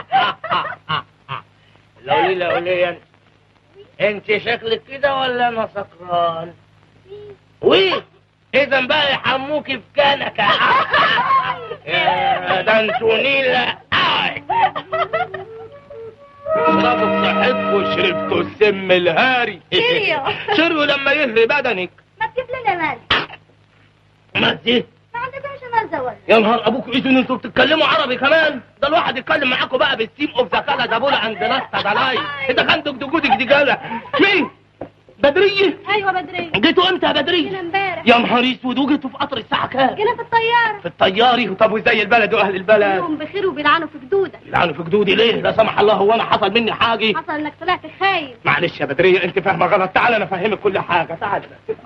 Speaker 3: لولي لولي انت شكلك كده ولا انا سكران وي اذا بقى يحموكي في كنكه يا ده انتوا نيلة اشربوا بصحتكم شربتوا السم الهاري
Speaker 4: شيريو.
Speaker 3: شربوا لما يهري بدنك
Speaker 4: ما تجيب لنا مال
Speaker 3: ما دي
Speaker 4: ما عندكمش مال ولا
Speaker 3: يا نهار ابوك ايه ان انتوا بتتكلموا عربي كمان ده الواحد يتكلم معاكم بقى بالسيم اوف زكالا دابولا عند لاستا دالاي انت عندك دجودك دي جاله مين بدريه
Speaker 4: ايوه بدري
Speaker 3: جيتوا امتى يا
Speaker 4: جينا
Speaker 3: بدريه
Speaker 4: امبارح
Speaker 3: يا نهار اسود وجيتوا في قطر الساعه كام
Speaker 4: جينا في الطياره
Speaker 3: في الطياري طب وزي البلد واهل البلد
Speaker 4: كلهم بخير وبيلعنوا في جدودك
Speaker 3: يلعنوا في جدودي ليه لا سمح الله هو انا حصل مني حاجه
Speaker 4: حصل انك طلعت خايف
Speaker 3: معلش يا بدريه انت فاهمه غلط تعالى انا افهمك كل حاجه تعالى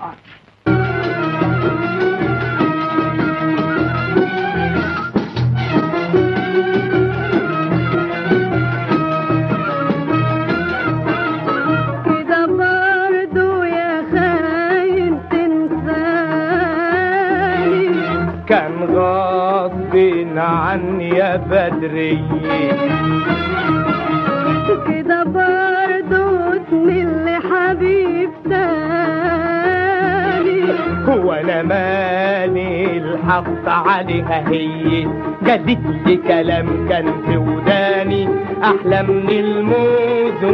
Speaker 4: كده برضو يا خاين تنساني
Speaker 3: كان غصب عني يا بدريه
Speaker 4: كده برضو تمل حبيب تاني
Speaker 3: هو انا مالي الحق عليها هي جدت لي كلام كان في وداني احلى من الموز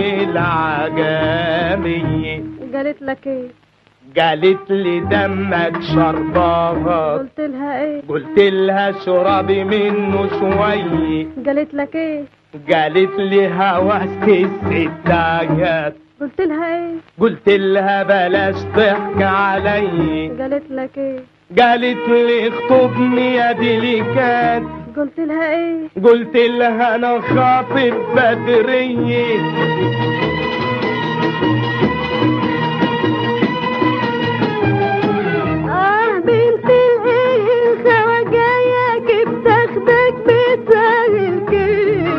Speaker 3: والعجمية
Speaker 4: قالت لك ايه
Speaker 3: قالت لي دمك شربات
Speaker 4: قلت لها ايه
Speaker 3: قلت لها اشربي منه شوية
Speaker 4: قالت لك ايه
Speaker 3: قالت لي هوست الستايات
Speaker 4: قلت لها ايه
Speaker 3: قلت لها بلاش ضحك علي
Speaker 4: قالت لك ايه
Speaker 3: قالت لي اخطبني يا ديليكات
Speaker 4: قلت لها ايه
Speaker 3: قلت لها انا خاطب بدرية
Speaker 4: اه بنت الايه الخواجايه كيف تاخدك بتسهل كده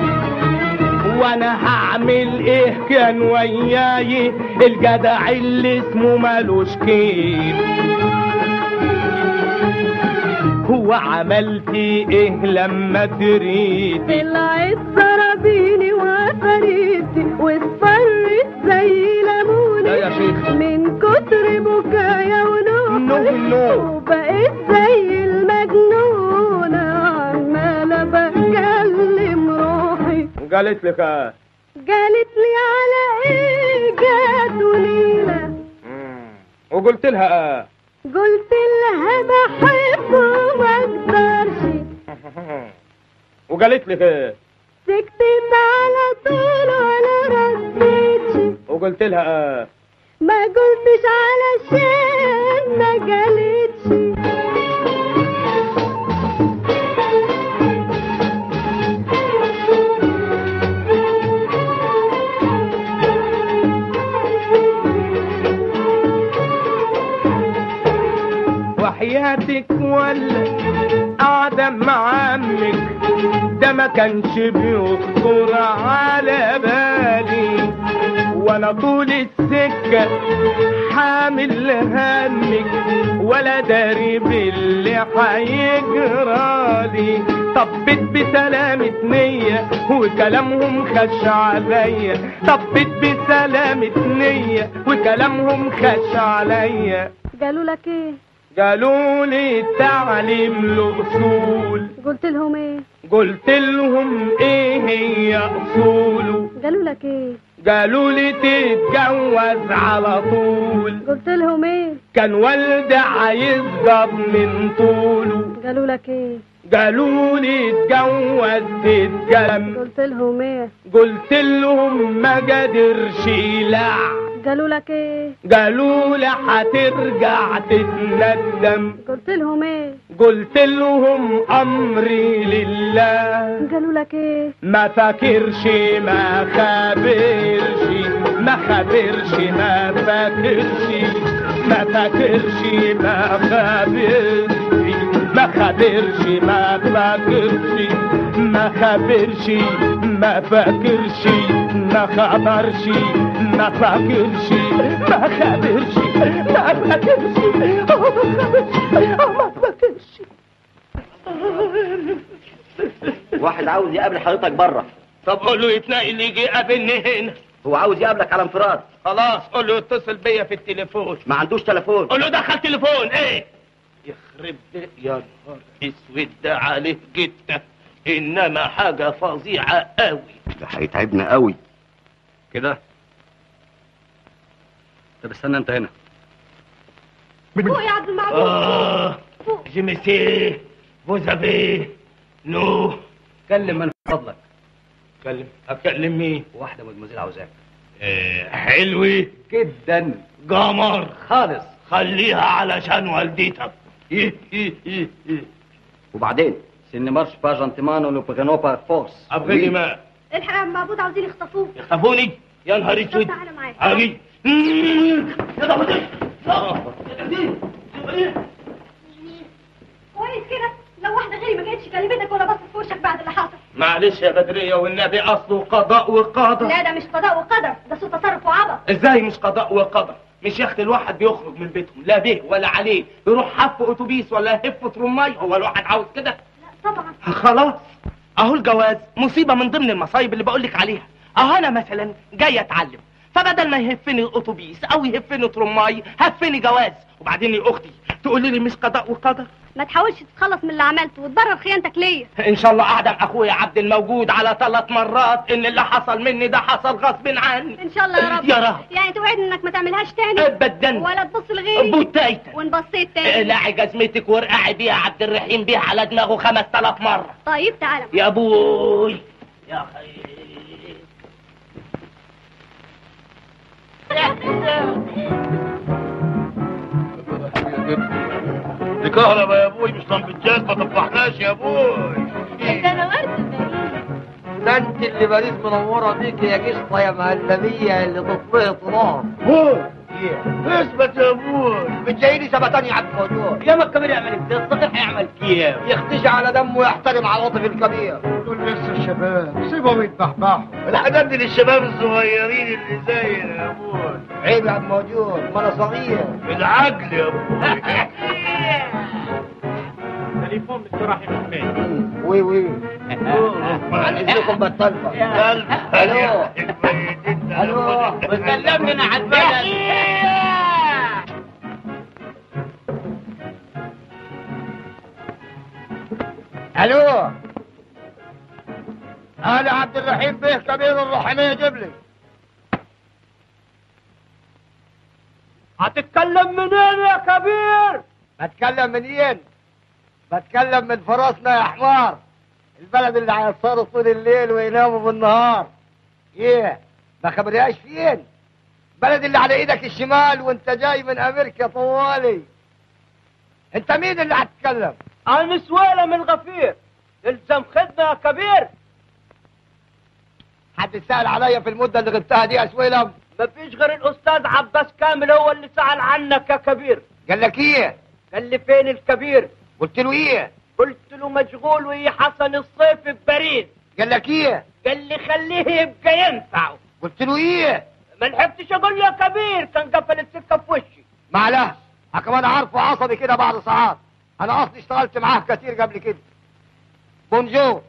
Speaker 3: وانا هعمل ايه كان وياي الجدع اللي اسمه مالوش كيف هو عملت ايه لما دريت
Speaker 4: طلعت ضربيني وفريتي واصفرت زي ليموني
Speaker 3: لا يا شيخ
Speaker 4: من كتر بكايا ونوحي
Speaker 3: نو نو
Speaker 4: وبقيت زي المجنون
Speaker 3: قالت لك آه.
Speaker 4: قالت لي على ايه جات وليلة
Speaker 3: وقلت لها آه.
Speaker 4: قلت لها بحبه ما اقدرش
Speaker 3: وقالت لك آه.
Speaker 4: سكتت على طول ولا ردتش
Speaker 3: وقلت لها آه.
Speaker 4: ما قلتش علشان ما قالتش
Speaker 3: وحياتك ولا قاعدة مع عمك ده ما كانش بيخطر على بالي وانا طول السكة حامل همك ولا داري باللي هيجرالي طبت بسلامة نية وكلامهم خش عليا طبت بسلامة نية وكلامهم خش عليا
Speaker 4: قالوا لك ايه
Speaker 3: قالوا لي التعليم له اصول
Speaker 4: قلت لهم ايه
Speaker 3: قلت لهم ايه هي اصوله
Speaker 4: قالوا لك ايه
Speaker 3: قالوا لي تتجوز على طول
Speaker 4: قلت لهم ايه
Speaker 3: كان والدي عايز جاب من طوله
Speaker 4: قالوا لك ايه
Speaker 3: قالوا لي اتجوز تتجلم
Speaker 4: قلت لهم ايه
Speaker 3: قلت لهم ما قدرش يلع
Speaker 4: قالوا لك ايه
Speaker 3: قالوا لي هترجع تتندم
Speaker 4: قلت لهم ايه
Speaker 3: قلت لهم امري لله
Speaker 4: قالوا لك ايه
Speaker 3: ما فاكرش ما خابرش ما خابرش ما فاكرش ما فاكرش ما خابرش ما خابرش ما فاكرش ما خابرش ما فاكرش ما خبرش ما فاكرش ما خابرش ما فاكرش ما خبرش ما فاكرش
Speaker 11: واحد عاوز يقابل حضرتك بره
Speaker 3: طب قول له يتنقل يجي يقابلني هنا
Speaker 11: هو عاوز يقابلك على انفراد
Speaker 3: خلاص قول له اتصل بيا في التليفون
Speaker 11: ما عندوش تليفون
Speaker 3: قول له دخل تليفون ايه يخرب بي- يا نهار اسود ده عليه جدا انما حاجه فظيعه قوي
Speaker 11: ده هيتعبنا قوي كده طب استنى انت هنا
Speaker 4: فوق يا عبد المعبود
Speaker 3: اه جيمسي فوزافي نو
Speaker 11: كلم من فضلك
Speaker 3: اتكلم اتكلم مين
Speaker 11: واحده مدمزيل عاوزاك
Speaker 3: آه حلوي
Speaker 11: جدا
Speaker 3: قمر
Speaker 11: خالص
Speaker 3: خليها علشان والدتك إيه إيه إيه إيه.
Speaker 11: وبعدين سن مارش با جانتيمانو لو برينو بار فورس
Speaker 3: ابغي ما
Speaker 4: الحق يا عبد المعبود عاوزين يخطفوه
Speaker 3: يخطفوني يا نهار
Speaker 4: طب
Speaker 3: اسود
Speaker 4: تعالى معايا
Speaker 3: هاجي يا ضبطي
Speaker 4: كويس كده لو واحده غيري ما كانتش كلمتك ولا بصت في وشك بعد اللي حصل
Speaker 3: معلش يا بدرية والنبي أصله قضاء وقدر
Speaker 4: لا ده مش قضاء وقدر ده سوء تصرف وعبط
Speaker 3: ازاي مش قضاء وقدر مش يا اختي الواحد بيخرج من بيتهم لا به ولا عليه يروح حف اتوبيس ولا يهف ترماي هو الواحد عاوز كده
Speaker 4: لا طبعا
Speaker 3: خلاص اهو الجواز مصيبه من ضمن المصايب اللي بقولك عليها اهو انا مثلا جاي اتعلم فبدل ما يهفني الاتوبيس او يهفني ترماي هفني جواز وبعدين يا اختي تقولي لي مش قضاء وقدر
Speaker 4: ما تحاولش تتخلص من اللي عملته وتبرر خيانتك ليا
Speaker 3: ان شاء الله اعدم اخويا عبد الموجود على ثلاث مرات ان اللي حصل مني ده حصل غصب عني
Speaker 4: ان شاء الله يا رب
Speaker 3: يا رب.
Speaker 4: يعني توعدني انك ما تعملهاش تاني
Speaker 3: ابدا
Speaker 4: ولا تبص لغيري
Speaker 3: بوتايتا
Speaker 4: وان بصيت تاني
Speaker 3: اقلعي جزمتك وارقعي بيها عبد الرحيم بيها على دماغه خمس تلاف مرة
Speaker 4: طيب تعالى
Speaker 3: يا ابوي يا خي
Speaker 9: دي كهرباء يا ابوي مش طنبجات ما طفحناش يا ابوي
Speaker 4: ده انا ورد
Speaker 2: ده انت اللي باريس منوره بيك يا قشطه يا مهلبيه اللي تطفيه طنار
Speaker 9: اثبت يا ابوي
Speaker 2: بتجيني سبتان يا عبد الموجود
Speaker 8: يا ما الكبير يعمل كده الصغير هيعمل كده
Speaker 2: يختشي على دمه ويحترم عواطف الكبير
Speaker 5: دول لسه الشباب سيبهم يتبحبحوا
Speaker 9: الحاجات دي للشباب الصغيرين اللي زينا يا ابوي
Speaker 2: عيب يا عبد الموجود ما انا صغير
Speaker 9: بالعقل يا ابوي
Speaker 3: تليفون مستراحي من
Speaker 2: وي وي عن اذنكم بالطلبه الو الو
Speaker 8: وسلم لنا على البلد
Speaker 2: الو انا عبد الرحيم بيه كبير الرحمية جبلي
Speaker 3: هتتكلم منين يا كبير
Speaker 2: بتكلم منين بتكلم من فراسنا يا حمار البلد اللي هيصاروا طول الليل ويناموا بالنهار ايه ما خبرياش فين بلد اللي على ايدك الشمال وانت جاي من امريكا طوالي انت مين اللي هتتكلم
Speaker 3: انا سويلة من غفير الزم خدمة يا كبير
Speaker 2: حد سأل عليا في المدة اللي غبتها دي يا سويلم
Speaker 3: مفيش غير الاستاذ عباس كامل هو اللي سأل عنك يا كبير
Speaker 2: قال لك ايه
Speaker 3: قال لي فين الكبير
Speaker 2: قلت له ايه
Speaker 3: قلت له مشغول وهي حسن الصيف في باريس
Speaker 2: قال لك ايه
Speaker 3: قال لي خليه يبقى ينفع
Speaker 2: قلت له ايه
Speaker 3: ما لحقتش اقول له يا كبير كان قفل السكه في وشي
Speaker 2: معلش كمان عارفه عصبي كده بعد ساعات انا اصلي اشتغلت معاه كتير قبل كده بونجور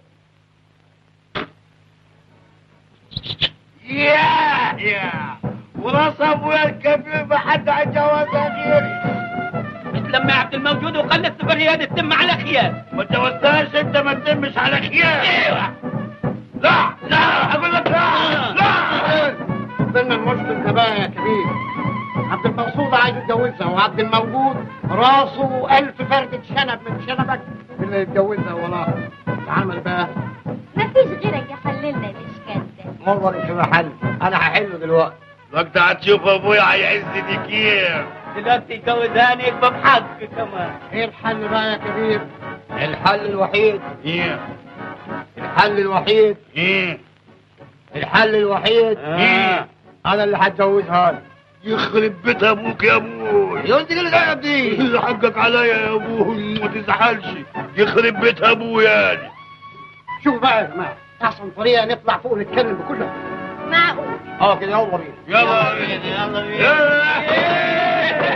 Speaker 9: يا يا وراس ابويا الكبير ما حد هيتجوزها غيري
Speaker 7: لما عبد الموجود وخلى السفريات تتم على خيار
Speaker 9: ما تجوزتهاش انت ما تتمش على خيار
Speaker 7: ايوه
Speaker 9: لا لا اقول لك لا لا
Speaker 6: قلنا المشكل ده بقى يا كبير عبد المقصود عايز يتجوزها وعبد الموجود راسه ألف فردة شنب من شنبك اللي يتجوزها وراه العمل بقى
Speaker 10: مفيش غيرك يحللنا الاشكال ده
Speaker 2: والله في محل انا هحله دلوقتي
Speaker 9: الوقت هتشوف ابويا هيعز كيف
Speaker 3: دلوقتي يجوزاني يبقى بحق كمان
Speaker 6: ايه الحل بقى يا كبير
Speaker 2: الحل الوحيد
Speaker 9: ايه
Speaker 2: الحل الوحيد
Speaker 9: ايه
Speaker 2: الحل الوحيد
Speaker 9: ايه
Speaker 2: انا اللي هتجوزها له.
Speaker 9: يخرب بيت ابوك يا ابوي
Speaker 2: يقول لي كده دي
Speaker 9: اللي حقك عليا يا ابوي ما تزعلش يخرب بيت ابويا يعني.
Speaker 6: شوف بقى يا جماعة أحسن طريقة نطلع فوق نتكلم بكل
Speaker 10: معقول
Speaker 2: اه كده يلا بينا
Speaker 9: يلا يلا يلا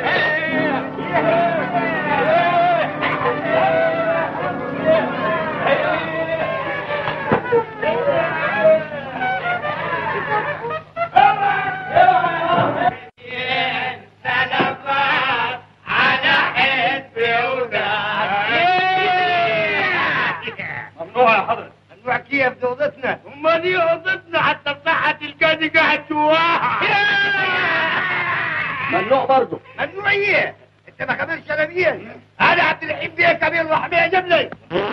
Speaker 2: ممنوع يا حضرتك ممنوع كيف دي اوضتنا
Speaker 9: امال دي اوضتنا حتى الصحة تلقاني قاعد جواها
Speaker 2: ممنوع برضه ممنوع ايه انت ما كمان شلبيه انا عبد الرحيم بيه كبير رحميه جبلي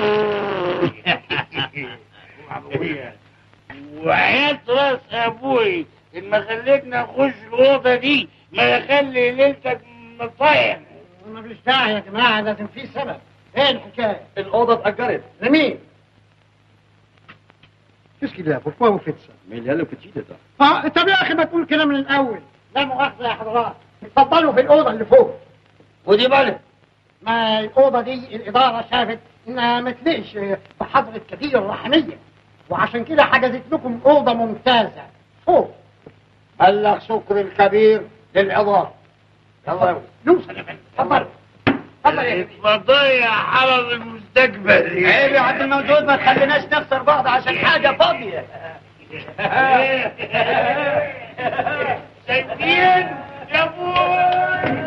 Speaker 9: وعيات راس ابوي ان ما خليتنا نخش الاوضه دي ما يخلي ليلتك مصايح
Speaker 6: ما فيش داعي يا جماعة لازم في سبب ايه الحكاية
Speaker 11: الأوضة اتأجرت
Speaker 6: لمين Qu'est-ce qu'il y a Pourquoi vous faites ça
Speaker 11: Mais il y a le petit dedans.
Speaker 6: اه طب يا اخي ما تقول كده من الاول لا مؤاخذة يا حضرات اتفضلوا في الأوضة اللي فوق
Speaker 2: ودي بالك
Speaker 6: ما الأوضة دي الإدارة شافت إنها ما تليقش بحضرة كبير الرحمية وعشان كده حجزت لكم أوضة ممتازة فوق
Speaker 2: بلغ شكر الكبير للعظام يلا يا ولد.
Speaker 6: نوصل يا فندم اتفضل اتفضل يا كبير
Speaker 9: اتفضل حرم المستقبل
Speaker 3: عيب يا عبد الموجود ما تخليناش نخسر بعض عشان حاجة فاضية
Speaker 9: شايفين يا ابوي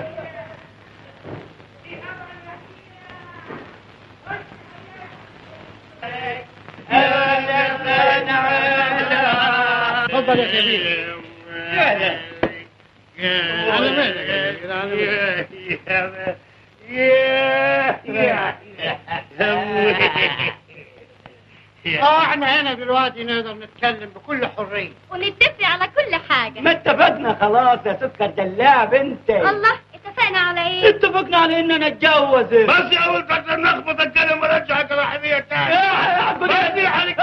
Speaker 6: اتفضل يا كبير
Speaker 9: على مالك على
Speaker 6: اه احنا هنا دلوقتي نقدر نتكلم بكل حرية
Speaker 10: ونتفق على كل حاجة
Speaker 3: ما اتفقنا خلاص يا سكر دلاب انت
Speaker 10: الله اتفقنا على ايه
Speaker 3: اتفقنا على اننا نتجوز
Speaker 9: بس يا اول فترة نخبط الكلام ورجعك رحمية تاني بس دي عليك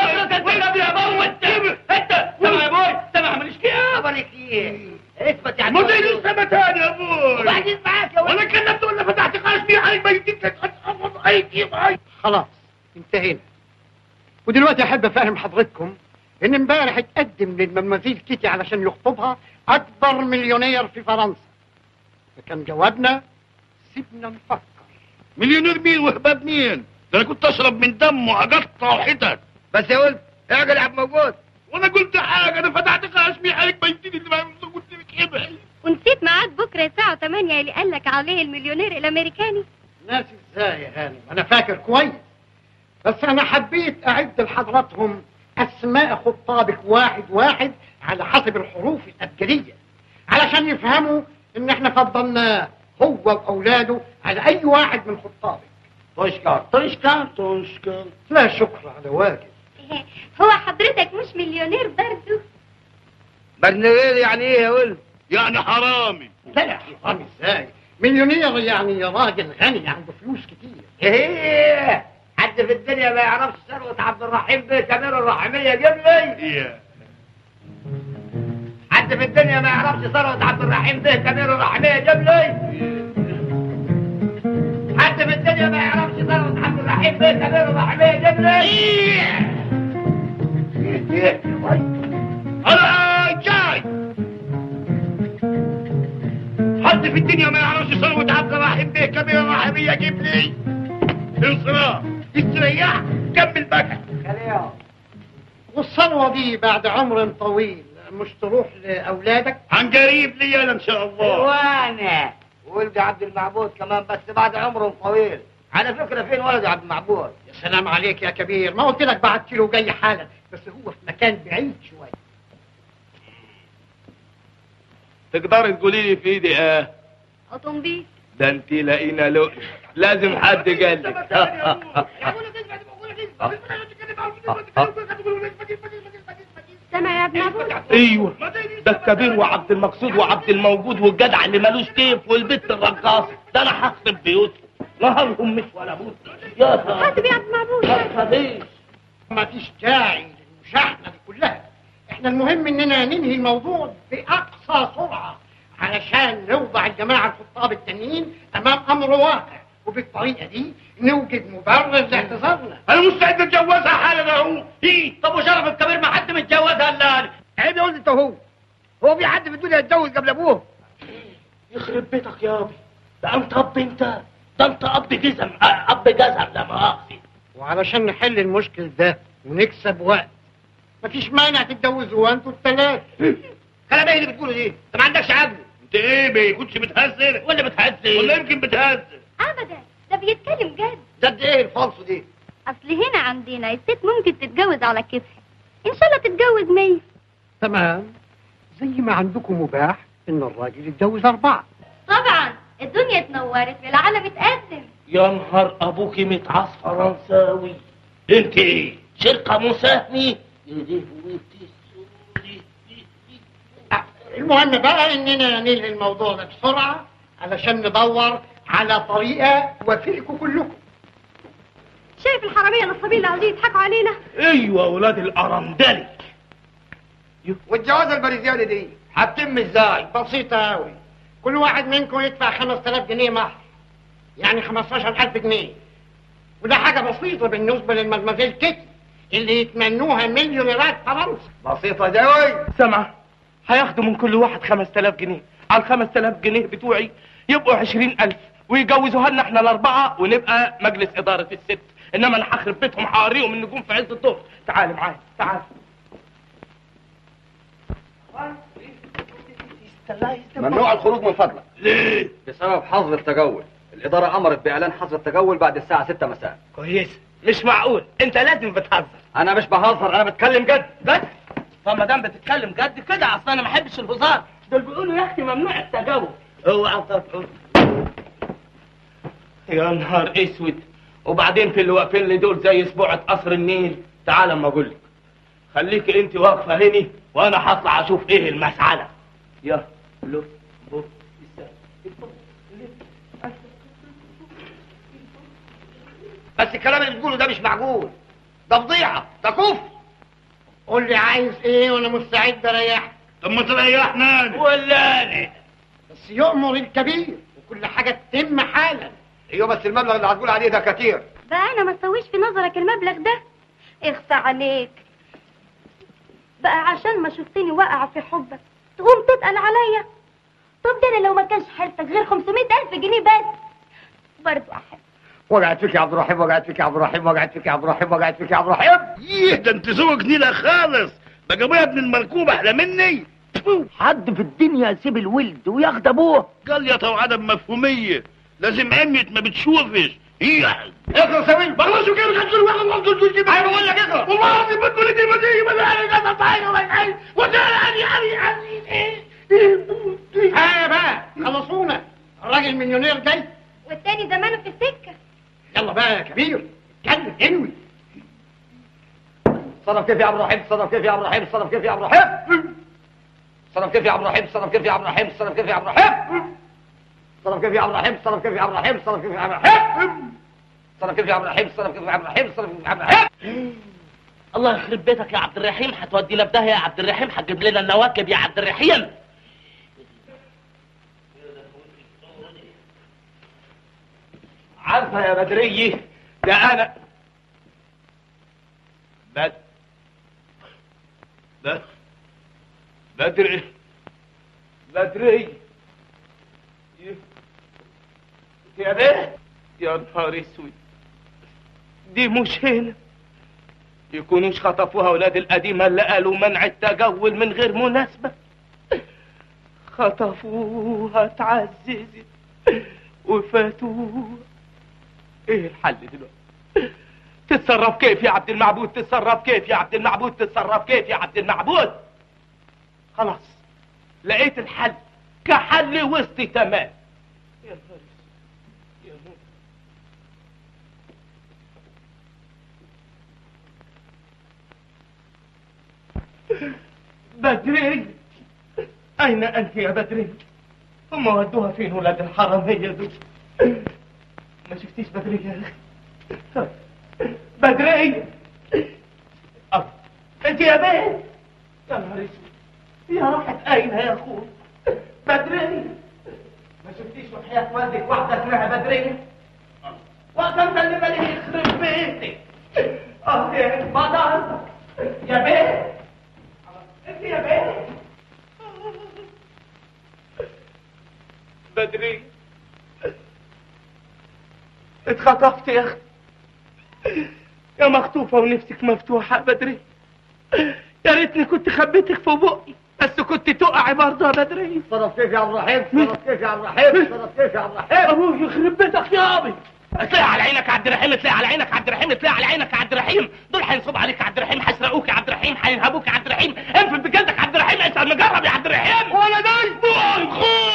Speaker 3: انت سمع يا ابوي سمع ماليش كده
Speaker 2: خبرك ايه اثبت يا
Speaker 9: ما تجيش سما تاني يا ابوي
Speaker 2: وبعدين معاك يا ولد
Speaker 9: وانا كلمت ولا فتحت خشمي عليك ما يديك تتحفظ اي كيف اي
Speaker 6: خلاص انتهينا ودلوقتي احب افهم حضرتكم ان امبارح اتقدم للمماثيل كيتي علشان يخطبها اكبر مليونير في فرنسا فكان جوابنا سيبنا نفكر
Speaker 9: مليونير مين وهباب مين ده انا كنت اشرب من دمه اقطع حتت
Speaker 2: بس يا ولد اعقل يا عبد موجود
Speaker 9: وانا قلت حاجه انا فتحت خشمي عليك ما يديني اللي ما قلت لك كده
Speaker 10: ونسيت ميعاد بكرة الساعة 8 اللي قالك عليه المليونير الأمريكاني
Speaker 6: ناس ازاي يا هانم انا فاكر كويس بس انا حبيت اعد لحضراتهم اسماء خطابك واحد واحد على حسب الحروف الابجديه علشان يفهموا ان احنا فضلناه هو واولاده على اي واحد من خطابك
Speaker 2: تشكر
Speaker 6: تشكر
Speaker 2: تشكر
Speaker 6: لا شكر على واجب
Speaker 10: هو حضرتك مش مليونير برضه
Speaker 2: برنامج يعني ايه يا ولد
Speaker 9: يعني حرامي
Speaker 6: لا يا حرام ازاي مليونير يعني راجل غني عنده فلوس كتير
Speaker 2: ايه حد في الدنيا ما يعرفش ثروة عبد الرحيم بيه كبير الرحمية جيب لي
Speaker 9: إيه.
Speaker 2: حد في الدنيا ما يعرفش ثروة عبد الرحيم بيه كبير الرحمية جيب لي حد في الدنيا ما يعرفش ثروة عبد الرحيم بيه كبير الرحمية جيب لي
Speaker 9: انا جاي حد في الدنيا ما يعرفش ثروة عبد الرحيم بيه كبير الرحمية جيب لي انصراف استريح كمل بكى
Speaker 6: والثروه دي بعد عمر طويل مش تروح لاولادك
Speaker 9: عن قريب لي انا ان شاء الله
Speaker 2: وانا ولدي عبد المعبود كمان بس بعد عمر طويل على فكرة فين ولدي عبد المعبود
Speaker 6: يا سلام عليك يا كبير ما قلت لك بعت له جاي حالا بس هو في مكان بعيد شويه
Speaker 3: تقدري تقولي لي في ايدي اه
Speaker 10: اوتومبيل
Speaker 3: ده انت لاقينا لؤي لازم حد قال لك
Speaker 10: سامع يا ابن ابوك
Speaker 3: ايوه ده الكبير وعبد المقصود وعبد الموجود والجدع اللي ملوش كيف والبت الرقاصه ده انا هخرب بيوتهم نهارهم مش ولا بد يا
Speaker 10: هات يا ابن ابوك
Speaker 3: خبيث
Speaker 6: ما فيش داعي للمشاحنه دي كلها احنا المهم اننا ننهي الموضوع باقصى سرعه علشان نوضع الجماعه الخطاب التانيين امام امر واقع وبالطريقه دي نوجد مبرر لاعتذارنا
Speaker 9: انا مستعد اتجوزها حالا اهو إيه؟
Speaker 2: طب وشرف الكبير ما حد متجوزها الا انا عيب يا ولد انت هو هو في حد في الدنيا يتجوز قبل ابوه
Speaker 3: يخرب بيتك يا ابي ده انت اب انت ده انت اب جزم آه، اب جزم لا مؤاخذه
Speaker 6: وعلشان نحل المشكل ده ونكسب وقت مفيش مانع تتجوزوا انتوا الثلاث
Speaker 2: كلام ايه اللي بتقوله دي انت ما عندكش عقل
Speaker 9: انت ايه ما كنتش بتهزر
Speaker 3: ولا بتهزر
Speaker 9: ولا يمكن بتهزر
Speaker 10: ابدا ده بيتكلم جد
Speaker 2: جد ايه الفالصو دي
Speaker 10: اصل هنا عندنا الست ممكن تتجوز على كيفها ان شاء الله تتجوز مية
Speaker 6: تمام زي ما عندكم مباح ان الراجل يتجوز اربعه
Speaker 10: طبعا الدنيا اتنورت والعالم اتقدم
Speaker 3: يا نهار ابوكي متعص فرنساوي انت ايه شركه مساهمه يديه ويبتسولي
Speaker 6: المهم بقى اننا ننهي الموضوع ده بسرعه علشان ندور على طريقه توافقكم كلكم
Speaker 10: شايف الحرامية النصابين اللي عاوزين يضحكوا علينا
Speaker 3: ايوه اولاد الارندلي
Speaker 2: والجوازة البريزياني دي هتتم ازاي
Speaker 6: بسيطه قوي كل واحد منكم يدفع 5000 جنيه مهر يعني 15000 جنيه وده حاجه بسيطه بالنسبه للمدمزيل كيتي اللي يتمنوها مليونيرات فرنسا
Speaker 2: بسيطة جوي
Speaker 3: سامعه هياخدوا من كل واحد 5000 جنيه على ال 5000 جنيه بتوعي يبقوا 20000 ويجوزوها لنا احنا الاربعه ونبقى مجلس اداره الست انما انا هخرب بيتهم هوريهم النجوم في عز الظهر تعالي معايا تعالي
Speaker 11: ممنوع الخروج من فضلك
Speaker 9: ليه
Speaker 11: بسبب حظر التجول الإدارة أمرت بإعلان حظر التجول بعد الساعة 6 مساء
Speaker 3: كويس مش معقول انت لازم بتهزر
Speaker 11: أنا مش بهزر أنا بتكلم جد
Speaker 3: جد طب ما دام بتتكلم جد كده اصل انا ما احبش الهزار دول بيقولوا يا اختي ممنوع التجاوز اوعى تقول يا نهار اسود وبعدين في اللي واقفين لي دول زي اسبوعة قصر النيل تعال اما اقول لك خليكي انت واقفه هني وانا هطلع اشوف ايه المسعله يا لو بو
Speaker 2: بس الكلام اللي بتقوله ده مش معقول ده فضيحة ده كفر
Speaker 6: قول لي عايز ايه وانا مستعد اريحك
Speaker 9: طب ما تريحنا أنا.
Speaker 3: ولا انا
Speaker 6: بس يؤمر الكبير وكل حاجه تتم حالا
Speaker 2: ايوه بس المبلغ اللي هتقول عليه ده كتير
Speaker 10: بقى انا ما تسويش في نظرك المبلغ ده اخفى عليك بقى عشان ما شفتني واقعة في حبك تقوم تتقل عليا طب ده انا لو ما كانش حيلتك غير 500 الف جنيه بس برضو احب
Speaker 2: وقعت فيك يا عبد الرحيم وقعت فيك يا عبد الرحيم وقعت فيك يا عبد الرحيم وقعت فيك يا عبد الرحيم
Speaker 9: ايه ده انت ذوقك نيلة خالص بقى ابويا ابن المركوب احلى مني
Speaker 8: حد في الدنيا يسيب الولد وياخد ابوه
Speaker 9: قال يا تو عدم مفهومية لازم عميت ما بتشوفش ايه
Speaker 2: اقرا سوي
Speaker 9: بخلصوا كده خمسة واحد وخمسة وستين
Speaker 2: انا بقول لك اقرا
Speaker 9: والله العظيم بتقول دي ما دي ما انا قاعد اطعن ولا حاجه وده يعني يعني يعني
Speaker 6: ها بقى خلصونا الراجل مليونير جاي
Speaker 10: والتاني زمانه في السكة
Speaker 6: يلا بقى يا كبير اتكلم انوي
Speaker 2: صرف كيف يا عبد الرحيم صرف كيف يا عبد الرحيم صرف كيف يا عبد الرحيم صرف كيف يا عبد الرحيم صرف كيف يا عبد الرحيم صرف كيف يا عبد الرحيم صرف كيف يا عبد الرحيم صرف كيف يا عبد الرحيم صرف كيف يا عبد الرحيم صرف كيف يا عبد الرحيم صرف كيف يا عبد الرحيم صرف كيف يا عبد الرحيم
Speaker 3: الله يخرب بيتك يا عبد الرحيم هتودينا في داهيه يا عبد الرحيم هتجيب لنا النواكب يا عبد الرحيم عارفه يا بدريه ده انا بد بد بدري بدري يا بيه يا نهار اسود دي مش هنا يكونوش خطفوها ولاد القديمة اللي قالوا منع التجول من غير مناسبة خطفوها اتعززت وفاتوها ايه الحل دلوقتي تتصرف كيف يا عبد المعبود تتصرف كيف يا عبد المعبود تتصرف كيف يا عبد المعبود خلاص لقيت الحل كحل وسطي تمام يا نهار اسود. يا نهار بدري أين أنت يا بدري؟ هم ودوها فين ولاد الحرامية دول؟ ما شفتيش بدري يا أخي؟ بدري أه. أنت يا بيه يا نهار اسود يا راحت أين يا أخوي؟ بدري ما شفتيش وحياة والدك واحدة اسمها بدرية؟ وقت أنت اللي مالي يخرب بيتك أه يا بدر يا بيه انت يا بيه بدري اتخطفت يا اختي يا مخطوفة ونفسك مفتوحة بدري يا ريتني كنت خبيتك في بقي بس كنت تقعي برضه يا بدري
Speaker 2: صرف كيف يا عبد الرحيم صرف كيف يا عبد الرحيم صرف كيف يا عبد الرحيم
Speaker 3: ابوي يخرب بيتك يا ابي تلاقي على عينك يا عبد الرحيم تلاقي على عينك يا عبد الرحيم تلاقي على عينك يا عبد الرحيم دول هينصبوا عليك يا عبد الرحيم هيسرقوك يا عبد الرحيم هينهبوك يا عبد الرحيم انفل بجلدك يا عبد الرحيم انت مجرب يا عبد الرحيم
Speaker 2: ولا داي
Speaker 3: بوي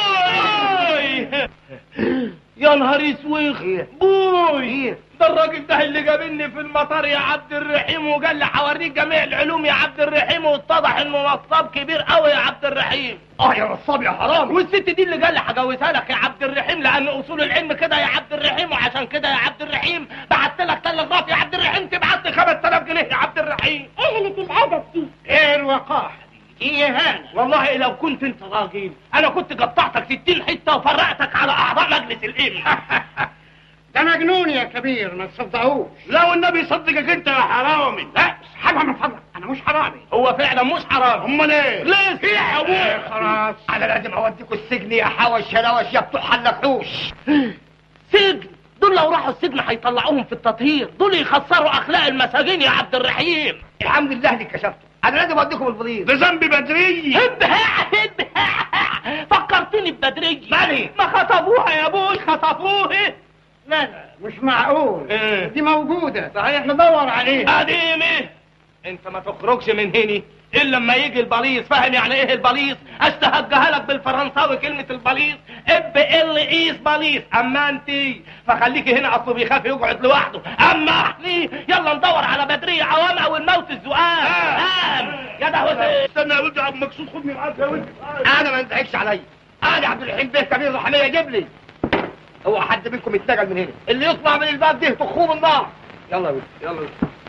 Speaker 3: خوي يا نهار اسوخ
Speaker 2: إيه؟
Speaker 3: بوي
Speaker 2: إيه؟
Speaker 3: ده الراجل ده اللي جابني في المطار يا عبد الرحيم وقال لي هوريك جميع العلوم يا عبد الرحيم واتضح انه نصاب كبير قوي يا عبد الرحيم
Speaker 2: اه يا نصاب يا حرام
Speaker 3: والست دي اللي قال لي هجوزها لك يا عبد الرحيم لان اصول العلم كده يا عبد الرحيم وعشان كده يا عبد الرحيم بعت لك تلغراف يا عبد الرحيم تبعت لي 5000 جنيه يا عبد الرحيم
Speaker 10: ايه قلة الادب دي
Speaker 6: ايه الوقاحة دي دي اهانة
Speaker 3: والله لو كنت انت راجل انا كنت قطعتك 60 حته وفرقتك على اعضاء مجلس الامه
Speaker 6: ده مجنون يا كبير ما تصدقوش
Speaker 9: لو النبي يصدقك انت يا حرامي
Speaker 6: لا اسحبها من فضلك انا مش حرامي
Speaker 3: هو فعلا مش حرام
Speaker 9: امال ايه
Speaker 3: ليه يا ابوي
Speaker 6: خلاص
Speaker 2: انا لازم اوديكوا السجن يا حوش يا لوش يا بتوع حلقوش
Speaker 3: سجن دول لو راحوا السجن هيطلعوهم في التطهير دول يخسروا اخلاق المساجين يا عبد الرحيم
Speaker 2: الحمد لله اللي كشفته انا لازم اوديكم البليط
Speaker 9: ده ذنب بدري
Speaker 3: هبها هبها فكرتني ببدرية
Speaker 2: مالي؟
Speaker 3: ما خطبوها يا ابوي خطفوه
Speaker 6: لا لا مش معقول
Speaker 3: إيه؟
Speaker 6: دي موجودة صحيح ندور عليها
Speaker 3: قديمة انت ما تخرجش من هني الا لما يجي البليص فاهم يعني ايه البليص اشتهجها لك بالفرنساوي كلمة البليص اب ال ايس بليص اما انت فخليكي هنا اصله بيخاف يقعد لوحده اما احنا يلا ندور على بدرية عوام او الموت الزقام قام يا ده حسين
Speaker 9: استنى يا ولد يا عم مكسود خدني معاك يا ولد
Speaker 2: انا ما انتهكش عليا انا عبد الرحيم بيه كبير رحميه جيب لي هو حد منكم يتنقل من هنا اللي يطلع من الباب ده تخوه بالنار يلا يا ولد يلا يا ولد.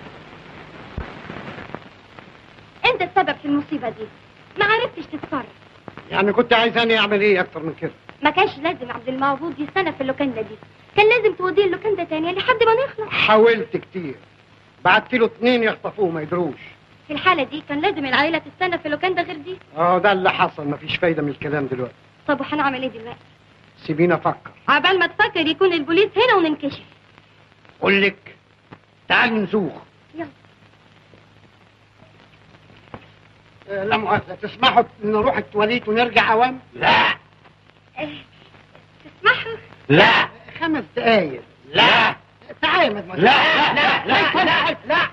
Speaker 10: انت السبب في المصيبة دي ما عرفتش تتصرف
Speaker 6: يعني كنت عايزاني اعمل ايه اكتر من كده
Speaker 10: ما كانش لازم عبد المعبود يستنى في اللوكاندا دي كان لازم توديه اللوكاندا تانية لحد ما نخلص
Speaker 6: حاولت كتير بعت له اتنين يخطفوه ما يدروش
Speaker 10: في الحالة دي كان لازم العائلة تستنى في اللوكاندا غير دي
Speaker 6: اه ده اللي حصل مفيش فايدة من الكلام دلوقتي
Speaker 10: طب وهنعمل ايه دلوقتي
Speaker 6: سيبيني افكر
Speaker 10: عبال ما تفكر يكون البوليس هنا وننكشف
Speaker 6: قول لك تعال نسوخ
Speaker 10: يلا
Speaker 6: آه، لا مؤاخذة تسمحوا نروح التواليت ونرجع عوام
Speaker 10: اه، تسمحوا
Speaker 3: لا
Speaker 6: خمس دقايق
Speaker 3: لا
Speaker 6: تعال يا مدموزيل
Speaker 3: لا لا لا لا لا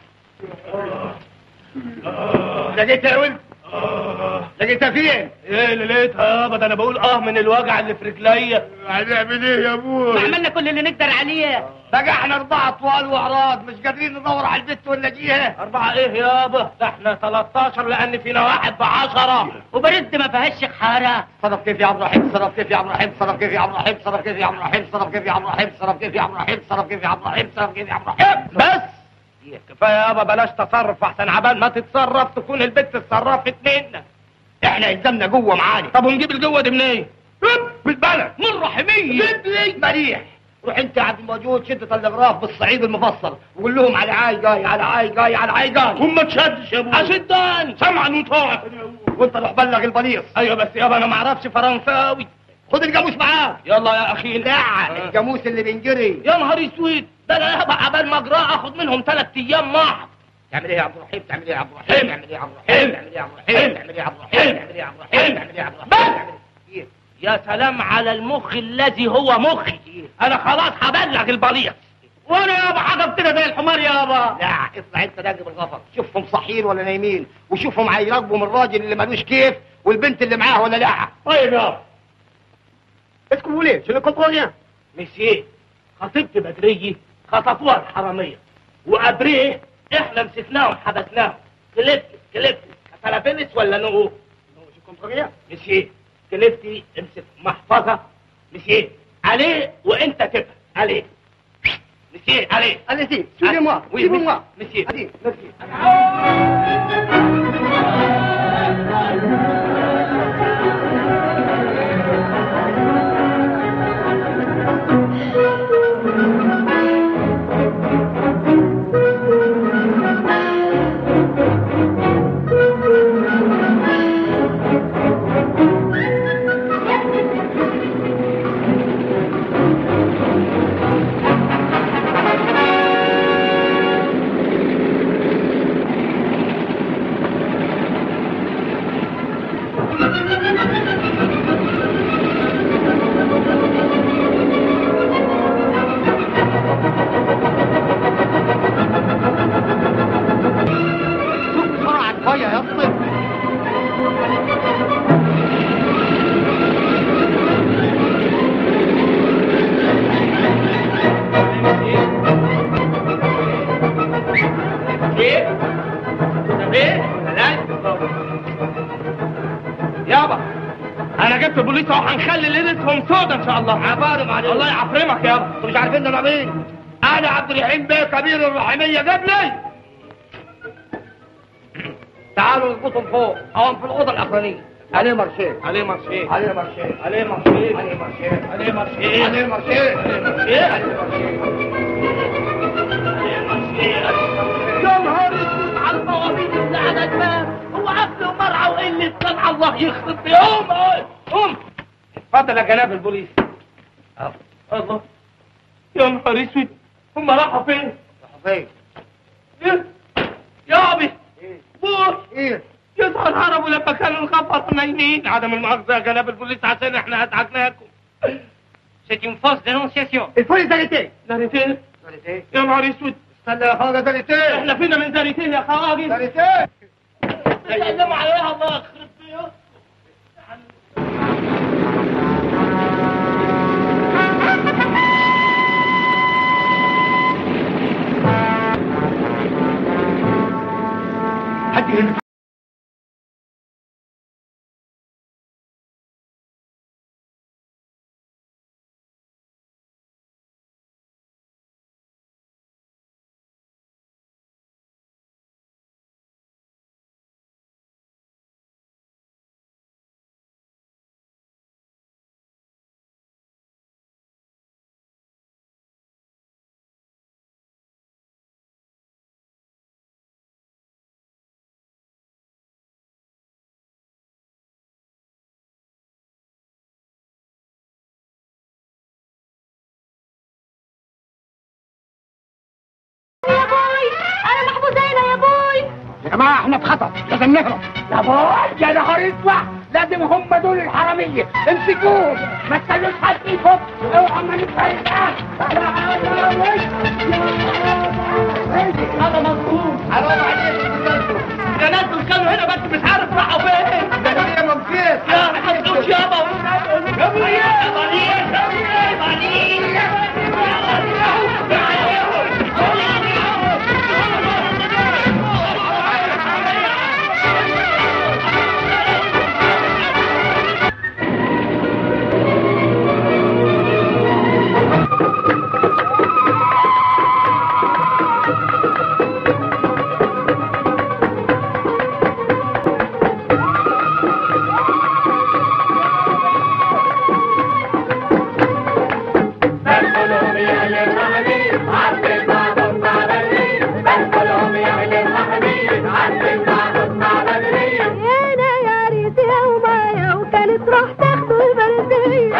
Speaker 3: لقيتها يا ولد لقيتها فين؟ ايه اللي لقيتها يابا ده انا بقول اه من الوجع اللي في رجليا هنعمل ايه يا ابوي؟
Speaker 8: عملنا كل اللي نقدر عليه
Speaker 2: بقى احنا اربعة طوال واعراض مش قادرين ندور على البت ونلاقيها
Speaker 3: أربعة إيه يابا؟ ده إحنا 13 لأن فينا واحد بعشرة
Speaker 8: وبرد ما فيهاش حارة
Speaker 2: صرف كيف يا عبد الرحيم صرف كيف يا عبد الرحيم صرف كيف يا عبد الرحيم صرف كيف يا عبد الرحيم صرف كيف يا عبد الرحيم صرف كيف يا عبد الرحيم صرف كيف يا عبد الرحيم صرف كيف يا عبد الرحيم
Speaker 3: بس كفاية يابا بلاش تصرف أحسن عبال ما تتصرف تكون البت اتصرفت منا
Speaker 2: احنا قدامنا جوه معانا
Speaker 3: طب ونجيب الجوة دي منين؟ بالبلد
Speaker 2: من رحمية جدلي مريح روح انت يا عبد الموجود شد تلغراف بالصعيد المفصل وقول لهم على عاي جاي على عاي جاي على عاي جاي
Speaker 3: وما تشدش يا ابوي أشدان سمعا وطاعة
Speaker 2: وانت روح بلغ البليص
Speaker 3: أيوة بس يابا أنا ما أعرفش فرنساوي
Speaker 2: خد الجاموس معاك
Speaker 3: يلا يا أخي
Speaker 2: لا الجاموس اللي بينجري
Speaker 3: يا نهار اسود ده انا يابا عبال ما اجراه اخد منهم ثلاث ايام محض
Speaker 2: تعمل ايه يا عبد الرحيم تعمل ايه يا عبد الرحيم تعمل ايه يا عبد الرحيم تعمل ايه يا عبد الرحيم تعمل ايه يا عبد الرحيم تعمل ايه يا عبد الرحيم تعمل ايه يا عبد الرحيم
Speaker 3: بس يا سلام على المخ الذي هو مخي انا خلاص هبلغ البليص وانا يابا حاجه كده زي الحمار يابا
Speaker 2: لا اطلع انت راقب الغفر شوفهم صاحيين ولا نايمين وشوفهم هيراقبوا من الراجل اللي ملوش كيف والبنت اللي معاه ولا لا
Speaker 3: طيب يابا
Speaker 2: اسكتوا ليه شنو كنتروليان
Speaker 3: مسيه خطيبتي بدريه خطفوها الحراميه وابريه احنا مسكناهم حبسناهم كلفتي كلفتي كتلافينس ولا نو
Speaker 2: كنتروليان
Speaker 3: مسيه كلفتي امسك محفظه مسيه عليه وانت تبقى عليه مسيه عليه
Speaker 2: Allez-y, suivez-moi,
Speaker 3: Oui,
Speaker 2: suivez-moi.
Speaker 3: monsieur.
Speaker 2: Allez, merci. شوف بسرعة كفاية يا اسطى
Speaker 3: ايه طب ايه لا يابا انا جبت البوليس اهو هنخلي ليلتهم سودا ان شاء الله
Speaker 2: عبارة عليك
Speaker 3: الله يعفرمك يابا
Speaker 2: انتوا مش عارفين انا مين انا عبد الرحيم بيه كبير الرحمية قبلي تعالوا نظبطهم فوق او في الاوضه الاخرانيه عليه مرشيه
Speaker 3: عليه مرشيه
Speaker 2: عليه مرشيه
Speaker 3: عليه مرشيه
Speaker 2: عليه مرشيه
Speaker 3: عليه مرشيه
Speaker 2: عليه مرشيه
Speaker 3: عليه مرشيه
Speaker 2: عليه مرشيه
Speaker 3: يا نهار اسود على البوابين اللي على الباب هو عقل ومرعى وقلة صنع الله يخرب بيهم قوم اتفضل يا جناب البوليس أهو. الله يا نهار اسود هم راحوا فين؟
Speaker 2: فين
Speaker 3: إيه؟ يا ابي بوش
Speaker 2: ايه
Speaker 3: يظهر هربوا لما كانوا الغفر نايمين عدم المؤاخذة يا جناب البوليس عشان احنا ازعجناكم C'est une fausse dénonciation.
Speaker 2: الفول زاريتيه
Speaker 3: زاريتيه
Speaker 2: زاريتيه
Speaker 3: يا نهار اسود
Speaker 2: استنى يا خواجه زاريتيه
Speaker 3: احنا فينا من زاريتيه يا خواجه
Speaker 2: زاريتيه
Speaker 3: بيسلموا عليها الله يخرب بيوتكم
Speaker 2: حد هنا
Speaker 10: يا بوي انا محبوسه هنا يا بوي
Speaker 6: يا جماعة احنا في خطر لازم نهرب
Speaker 3: يا بوي يا نهار اسود
Speaker 6: لازم هم دول الحراميه امسكوهم ما تخلوش حد يفك اوعى ما نتفرقش
Speaker 3: هذا مظلوم حرام عليكم ده ناس كانوا هنا بس مش عارف راحوا فين ده هي ممكن يا ما تقولش يابا يا ابويا يا وليد يا
Speaker 4: انا يا ريت يا ومايا وكانت راح تاخدوا البلدية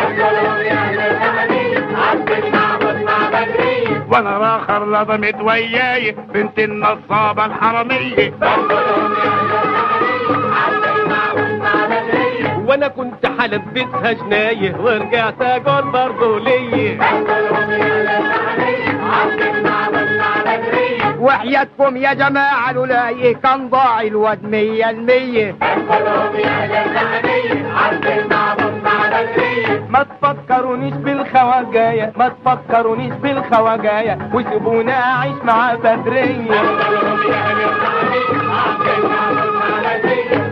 Speaker 9: وانا راخر لضمت وياي بنت النصابة الحرامية
Speaker 3: وانا كنت حلب بيتها جنايه ورجعت اقول برضه ليه
Speaker 2: وحياتكم يا جماعة الولاية كان ضاع الواد مية المية
Speaker 3: ما تفكرونيش بالخواجاية ما تفكرونيش بالخواجاية وسيبونا اعيش مع بدرية